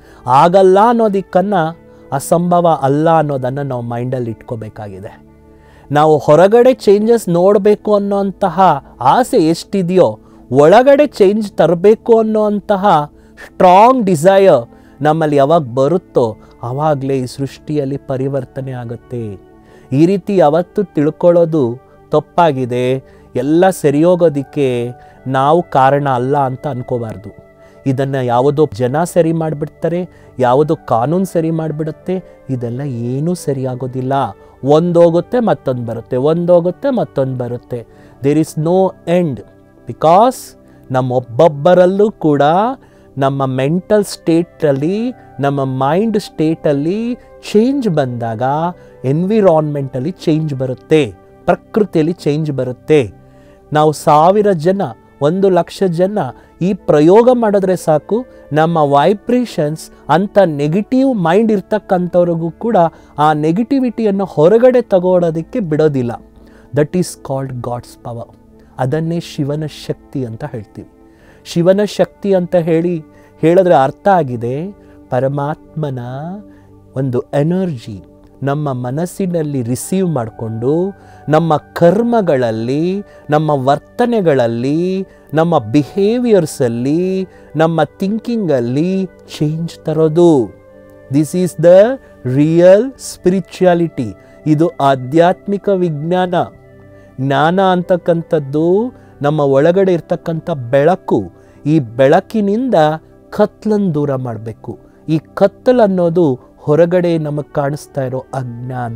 [SPEAKER 1] ಆಗಲ್ಲ ಅನ್ನೋದಕ್ಕನ್ನು ಅಸಂಭವ ಅಲ್ಲ ಅನ್ನೋದನ್ನು ನಾವು ಮೈಂಡಲ್ಲಿ ಇಟ್ಕೋಬೇಕಾಗಿದೆ ನಾವು ಹೊರಗಡೆ ಚೇಂಜಸ್ ನೋಡಬೇಕು ಅನ್ನೋಂತಹ ಆಸೆ ಎಷ್ಟಿದೆಯೋ ಒಳಗಡೆ ಚೇಂಜ್ ತರಬೇಕು ಅನ್ನೋಂತಹ ಸ್ಟ್ರಾಂಗ್ ಡಿಸೈರ್ ನಮ್ಮಲ್ಲಿ ಯಾವಾಗ ಬರುತ್ತೋ ಆವಾಗಲೇ ಈ ಸೃಷ್ಟಿಯಲ್ಲಿ ಪರಿವರ್ತನೆ ಆಗುತ್ತೆ ಈ ರೀತಿ ಯಾವತ್ತು ತಿಳ್ಕೊಳ್ಳೋದು ತಪ್ಪಾಗಿದೆ ಎಲ್ಲ ಸರಿಯೋಗೋದಕ್ಕೆ ನಾವು ಕಾರಣ ಅಲ್ಲ ಅಂತ ಅನ್ಕೋಬಾರ್ದು ಇದನ್ನು ಯಾವುದೋ ಜನ ಸರಿ ಮಾಡಿಬಿಡ್ತಾರೆ ಯಾವುದೋ ಕಾನೂನು ಸರಿ ಮಾಡಿಬಿಡುತ್ತೆ ಇದೆಲ್ಲ ಏನೂ ಸರಿಯಾಗೋದಿಲ್ಲ ಒಂದೋಗುತ್ತೆ ಮತ್ತೊಂದು ಬರುತ್ತೆ ಒಂದೋಗುತ್ತೆ ಮತ್ತೊಂದು ಬರುತ್ತೆ there is no end because ನಮ್ಮೊಬ್ಬೊಬ್ಬರಲ್ಲೂ ಕೂಡ ನಮ್ಮ ಮೆಂಟಲ್ ಸ್ಟೇಟಲ್ಲಿ ನಮ್ಮ ಮೈಂಡ್ ಸ್ಟೇಟಲ್ಲಿ ಚೇಂಜ್ ಬಂದಾಗ ಎನ್ವಿರಾನ್ಮೆಂಟಲ್ಲಿ ಚೇಂಜ್ ಬರುತ್ತೆ ಪ್ರಕೃತಿಯಲ್ಲಿ ಚೇಂಜ್ ಬರುತ್ತೆ ನಾವು ಸಾವಿರ ಜನ ಒಂದು ಲಕ್ಷ ಜನ ಈ ಪ್ರಯೋಗ ಮಾಡಿದ್ರೆ ಸಾಕು ನಮ್ಮ ವೈಬ್ರೇಷನ್ಸ್ ಅಂಥ ನೆಗೆಟಿವ್ ಮೈಂಡ್ ಇರ್ತಕ್ಕಂಥವ್ರಿಗೂ ಕೂಡ ಆ ನೆಗೆಟಿವಿಟಿಯನ್ನು ಹೊರಗಡೆ ತಗೊಳೋದಕ್ಕೆ ಬಿಡೋದಿಲ್ಲ that is called God's power ಅದನ್ನೇ ಶಿವನ ಶಕ್ತಿ ಅಂತ ಹೇಳ್ತೀವಿ ಶಿವನ ಶಕ್ತಿ ಅಂತ ಹೇಳಿ ಹೇಳಿದ್ರೆ ಅರ್ಥ ಆಗಿದೆ ಪರಮಾತ್ಮನ ಒಂದು ಎನರ್ಜಿ ನಮ್ಮ ಮನಸ್ಸಿನಲ್ಲಿ ರಿಸೀವ್ ಮಾಡಿಕೊಂಡು ನಮ್ಮ ಕರ್ಮಗಳಲ್ಲಿ ನಮ್ಮ ವರ್ತನೆಗಳಲ್ಲಿ ನಮ್ಮ ಬಿಹೇವಿಯರ್ಸಲ್ಲಿ ನಮ್ಮ ಥಿಂಕಿಂಗಲ್ಲಿ ಚೇಂಜ್ ತರೋದು this is the real spirituality ಇದು ಆಧ್ಯಾತ್ಮಿಕ ವಿಜ್ಞಾನ ಜ್ಞಾನ ಅಂತಕ್ಕಂಥದ್ದು ನಮ್ಮ ಒಳಗಡೆ ಇರ್ತಕ್ಕಂಥ ಬೆಳಕು ಈ ಬೆಳಕಿನಿಂದ ಕತ್ಲನ್ನು ದೂರ ಮಾಡಬೇಕು ಈ ಕತ್ತಲು ಅನ್ನೋದು ಹೊರಗಡೆ ನಮಗೆ ಕಾಣಿಸ್ತಾ ಇರೋ ಅಜ್ಞಾನ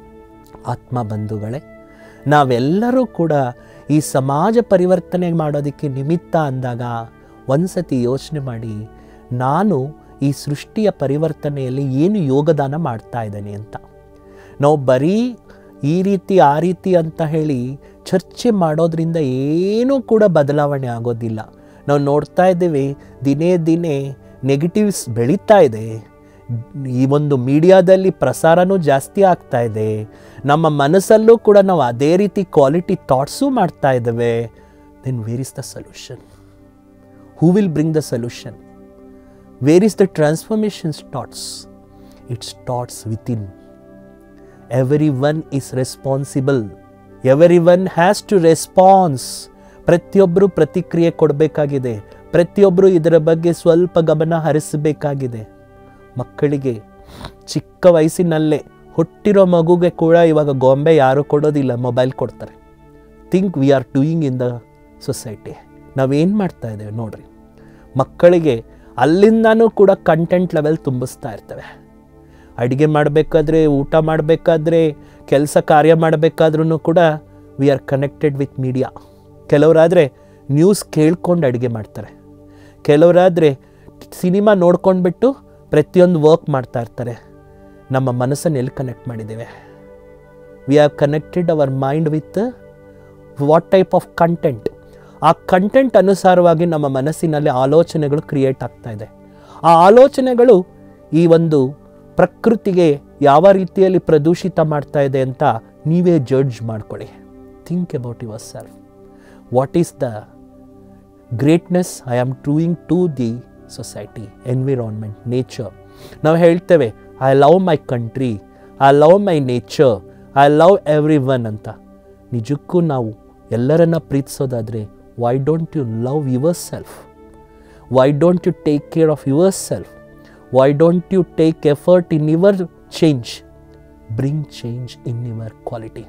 [SPEAKER 1] ಆತ್ಮ ಬಂಧುಗಳೇ ನಾವೆಲ್ಲರೂ ಕೂಡ ಈ ಸಮಾಜ ಪರಿವರ್ತನೆ ಮಾಡೋದಕ್ಕೆ ನಿಮಿತ್ತ ಅಂದಾಗ ಒಂದ್ಸತಿ ಯೋಚನೆ ಮಾಡಿ ನಾನು ಈ ಸೃಷ್ಟಿಯ ಪರಿವರ್ತನೆಯಲ್ಲಿ ಏನು ಯೋಗದಾನ ಮಾಡ್ತಾ ಇದ್ದೇನೆ ಅಂತ ನಾವು ಬರೀ ಈ ರೀತಿ ಆ ರೀತಿ ಅಂತ ಹೇಳಿ ಚರ್ಚೆ ಮಾಡೋದ್ರಿಂದ ಏನೂ ಕೂಡ ಬದಲಾವಣೆ ಆಗೋದಿಲ್ಲ ನಾವು ನೋಡ್ತಾ ಇದ್ದೇವೆ ದಿನೇ ದಿನೇ ನೆಗೆಟಿವ್ಸ್ ಬೆಳೀತಾ ಇದೆ ಈ ಒಂದು ಮೀಡಿಯಾದಲ್ಲಿ ಪ್ರಸಾರನೂ ಜಾಸ್ತಿ ಆಗ್ತಾ ಇದೆ ನಮ್ಮ ಮನಸ್ಸಲ್ಲೂ ಕೂಡ ನಾವು ಅದೇ ರೀತಿ ಕ್ವಾಲಿಟಿ ಥಾಟ್ಸು ಮಾಡ್ತಾ ಇದ್ದೇವೆ then where is the solution who will bring the solution where is the transformation starts it starts within everyone is responsible everyone has to response ಪ್ರತಿಯೊಬ್ಬರು ಪ್ರತಿಕ್ರಿಯೆ ಕೊಡಬೇಕಾಗಿದೆ ಪ್ರತಿಯೊಬ್ಬರು ಇದರ ಬಗ್ಗೆ ಸ್ವಲ್ಪ ಗಮನ ಹರಿಸಬೇಕಾಗಿದೆ ಮಕ್ಕಳಿಗೆ ಚಿಕ್ಕ ವಯಸ್ಸಿನಲ್ಲೇ ಹುಟ್ಟಿರೋ ಮಗುಗೆ ಕೂಡ ಇವಾಗ ಗೊಂಬೆ ಯಾರು ಕೊಡೋದಿಲ್ಲ ಮೊಬೈಲ್ ಕೊಡ್ತಾರೆ think we are doing in the society ನಾವೇನು ಮಾಡ್ತಾ ಇದ್ದೇವೆ ನೋಡ್ರಿ ಮಕ್ಕಳಿಗೆ ಅಲ್ಲಿಂದನೂ ಕೂಡ ಕಂಟೆಂಟ್ ಲೆವೆಲ್ ತುಂಬಿಸ್ತಾ ಇರ್ತೇವೆ ಅಡುಗೆ ಮಾಡಬೇಕಾದ್ರೆ ಊಟ ಮಾಡಬೇಕಾದ್ರೆ ಕೆಲಸ ಕಾರ್ಯ ಮಾಡಬೇಕಾದ್ರೂ ಕೂಡ we are connected with media ಕೆಲವರಾದರೆ ನ್ಯೂಸ್ ಕೇಳ್ಕೊಂಡು ಅಡುಗೆ ಮಾಡ್ತಾರೆ ಕೆಲವರಾದರೆ ಸಿನಿಮಾ ನೋಡ್ಕೊಂಡ್ಬಿಟ್ಟು ಪ್ರತಿಯೊಂದು ವರ್ಕ್ ಮಾಡ್ತಾ ಇರ್ತಾರೆ ನಮ್ಮ ಮನಸ್ಸನ್ನು ಎಲ್ಲಿ ಕನೆಕ್ಟ್ ಮಾಡಿದ್ದೇವೆ we have connected our mind with what type of content ಆ ಕಂಟೆಂಟ್ ಅನುಸಾರವಾಗಿ ನಮ್ಮ ಮನಸ್ಸಿನಲ್ಲಿ ಆಲೋಚನೆಗಳು ಕ್ರಿಯೇಟ್ ಆಗ್ತಾ ಇದೆ ಆ ಆಲೋಚನೆಗಳು ಈ ಒಂದು ಪ್ರಕೃತಿಗೆ ಯಾವ ರೀತಿಯಲ್ಲಿ ಪ್ರದೂಷಿತ ಮಾಡ್ತಾ ಇದೆ ಅಂತ ನೀವೇ ಜಡ್ಜ್ ಮಾಡ್ಕೊಳ್ಳಿ think about yourself what is the greatness I am doing to the society environment nature ನಾವು ಹೇಳ್ತೇವೆ I love my country I love my nature I love everyone ಅಂತ ನಿಜಕ್ಕೂ ನಾವು ಎಲ್ಲರನ್ನ ಪ್ರೀತಿಸೋದಾದರೆ why don't you love yourself why don't you take care of yourself why don't you take effort in your change bring change in your quality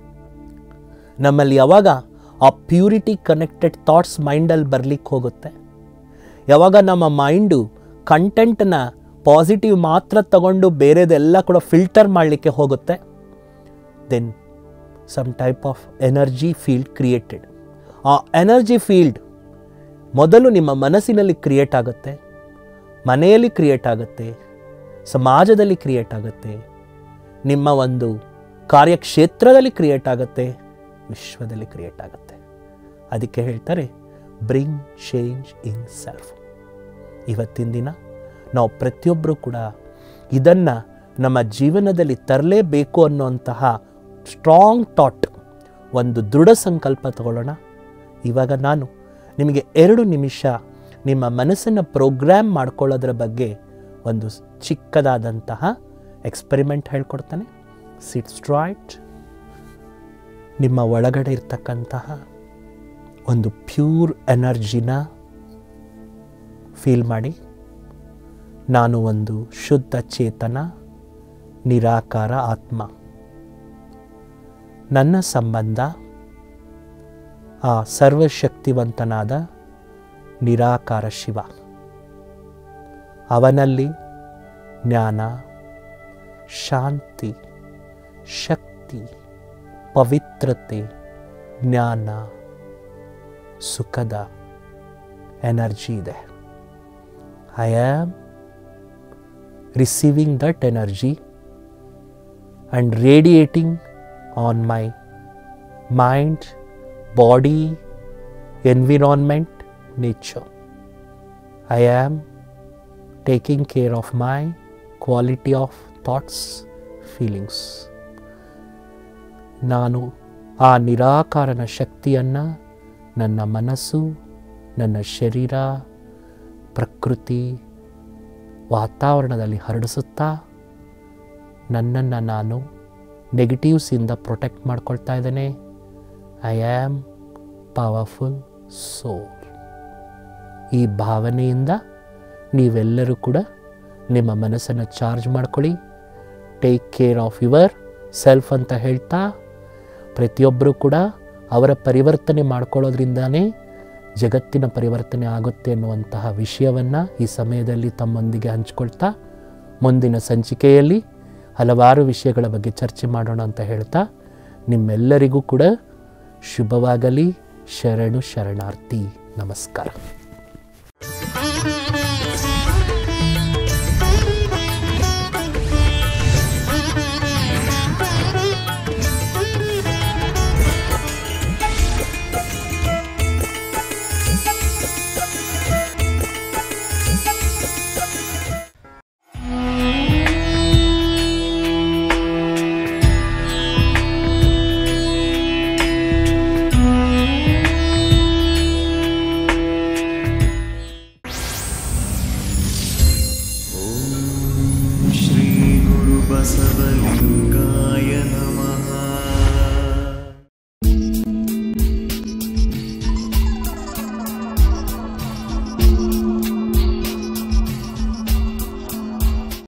[SPEAKER 1] ನಮ್ಮಲ್ಲಿ ಯಾವಾಗ ಆ ಪ್ಯೂರಿಟಿ ಕನೆಕ್ಟೆಡ್ ಥಾಟ್ಸ್ ಮೈಂಡಲ್ಲಿ ಬರ್ಲಿಕ್ಕೆ ಹೋಗುತ್ತೆ ಯಾವಾಗ ನಮ್ಮ ಮೈಂಡು ಕಂಟೆಂಟನ್ನ ಪಾಸಿಟಿವ್ ಮಾತ್ರ ತಗೊಂಡು ಬೇರೆದೆಲ್ಲ ಕೂಡ ಫಿಲ್ಟರ್ ಮಾಡಲಿಕ್ಕೆ ಹೋಗುತ್ತೆ then some type of energy field created ಆ ಎನರ್ಜಿ ಫೀಲ್ಡ್ ಮೊದಲು ನಿಮ್ಮ ಮನಸ್ಸಿನಲ್ಲಿ ಕ್ರಿಯೇಟ್ ಆಗುತ್ತೆ ಮನೆಯಲ್ಲಿ ಕ್ರಿಯೇಟ್ ಆಗುತ್ತೆ ಸಮಾಜದಲ್ಲಿ ಕ್ರಿಯೇಟ್ ಆಗುತ್ತೆ ನಿಮ್ಮ ಒಂದು ಕಾರ್ಯಕ್ಷೇತ್ರದಲ್ಲಿ ಕ್ರಿಯೇಟ್ ಆಗುತ್ತೆ ವಿಶ್ವದಲ್ಲಿ ಕ್ರಿಯೇಟ್ ಆಗುತ್ತೆ ಅದಕ್ಕೆ ಹೇಳ್ತಾರೆ ಬ್ರಿಂಗ್ ಚೇಂಜ್ ಇನ್ ಸೆಲ್ಫ್ ಇವತ್ತಿನ ದಿನ ನಾವು ಪ್ರತಿಯೊಬ್ಬರು ಕೂಡ ಇದನ್ನು ನಮ್ಮ ಜೀವನದಲ್ಲಿ ತರಲೇಬೇಕು ಅನ್ನುವಂತಹ ಸ್ಟ್ರಾಂಗ್ ಥಾಟ್ ಒಂದು ದೃಢ ಸಂಕಲ್ಪ ತಗೊಳ್ಳೋಣ ಇವಾಗ ನಾನು ನಿಮಗೆ ಎರಡು ನಿಮಿಷ ನಿಮ್ಮ ಮನಸ್ಸನ್ನು ಪ್ರೋಗ್ರಾಮ್ ಮಾಡ್ಕೊಳ್ಳೋದ್ರ ಬಗ್ಗೆ ಒಂದು ಚಿಕ್ಕದಾದಂತಹ ಎಕ್ಸ್ಪೆರಿಮೆಂಟ್ ಹೇಳ್ಕೊಡ್ತಾನೆ ಸಿಟ್ ಸ್ಟ್ರಾಯ್ಟ್ ನಿಮ್ಮ ಒಳಗಡೆ ಇರ್ತಕ್ಕಂತಹ ಒಂದು ಪ್ಯೂರ್ ಎನರ್ಜಿನ ಫೀಲ್ ಮಾಡಿ ನಾನು ಒಂದು ಶುದ್ಧ ಚೇತನ ನಿರಾಕಾರ ಆತ್ಮ ನನ್ನ ಸಂಬಂಧ ಆ ಸರ್ವಶಕ್ತಿವಂತನಾದ ನಿರಾಕಾರ ಶಿವ ಅವನಲ್ಲಿ ಜ್ಞಾನ ಶಾಂತಿ ಶಕ್ತಿ ಪವಿತ್ರತೆ ಜ್ಞಾನ ಸುಖದ ಎನರ್ಜಿ ಇದೆ I am receiving that energy and radiating on my mind body environment nature I am taking care of my quality of thoughts feelings ನಾನು ಆ ನಿರಾಕಾರನ ಶಕ್ತಿಯನ್ನು ನನ್ನ ಮನಸ್ಸು ನನ್ನ ಶರೀರ ಪ್ರಕೃತಿ ವಾತಾವರಣದಲ್ಲಿ ಹರಡಿಸುತ್ತಾ ನನ್ನನ್ನು ನಾನು ನೆಗೆಟಿವ್ಸಿಂದ ಪ್ರೊಟೆಕ್ಟ್ ಮಾಡ್ಕೊಳ್ತಾ ಇದ್ದೇನೆ ಐ ಆಮ್ ಪವರ್ಫುಲ್ ಸೋಲ್ ಈ ಭಾವನೆಯಿಂದ ನೀವೆಲ್ಲರೂ ಕೂಡ ನಿಮ್ಮ ಮನಸ್ಸನ್ನು ಚಾರ್ಜ್ ಮಾಡ್ಕೊಳ್ಳಿ take care of yourself ಅಂತ ಹೇಳ್ತಾ ಪ್ರತಿಯೊಬ್ಬರೂ ಕೂಡ ಅವರ ಪರಿವರ್ತನೆ ಮಾಡ್ಕೊಳ್ಳೋದ್ರಿಂದನೇ ಜಗತ್ತಿನ ಪರಿವರ್ತನೆ ಆಗುತ್ತೆ ಅನ್ನುವಂತಹ ವಿಷಯವನ್ನು ಈ ಸಮಯದಲ್ಲಿ ತಮ್ಮೊಂದಿಗೆ ಹಂಚ್ಕೊಳ್ತಾ ಮುಂದಿನ ಸಂಚಿಕೆಯಲ್ಲಿ ಹಲವಾರು ವಿಷಯಗಳ ಬಗ್ಗೆ ಚರ್ಚೆ ಮಾಡೋಣ ಅಂತ ಹೇಳ್ತಾ ನಿಮ್ಮೆಲ್ಲರಿಗೂ ಕೂಡ ಶುಭವಾಗಲಿ ಶರಣು ಶರಣಾರ್ಥಿ ನಮಸ್ಕಾರ
[SPEAKER 2] श्रीगुरुबसवलिङ्ग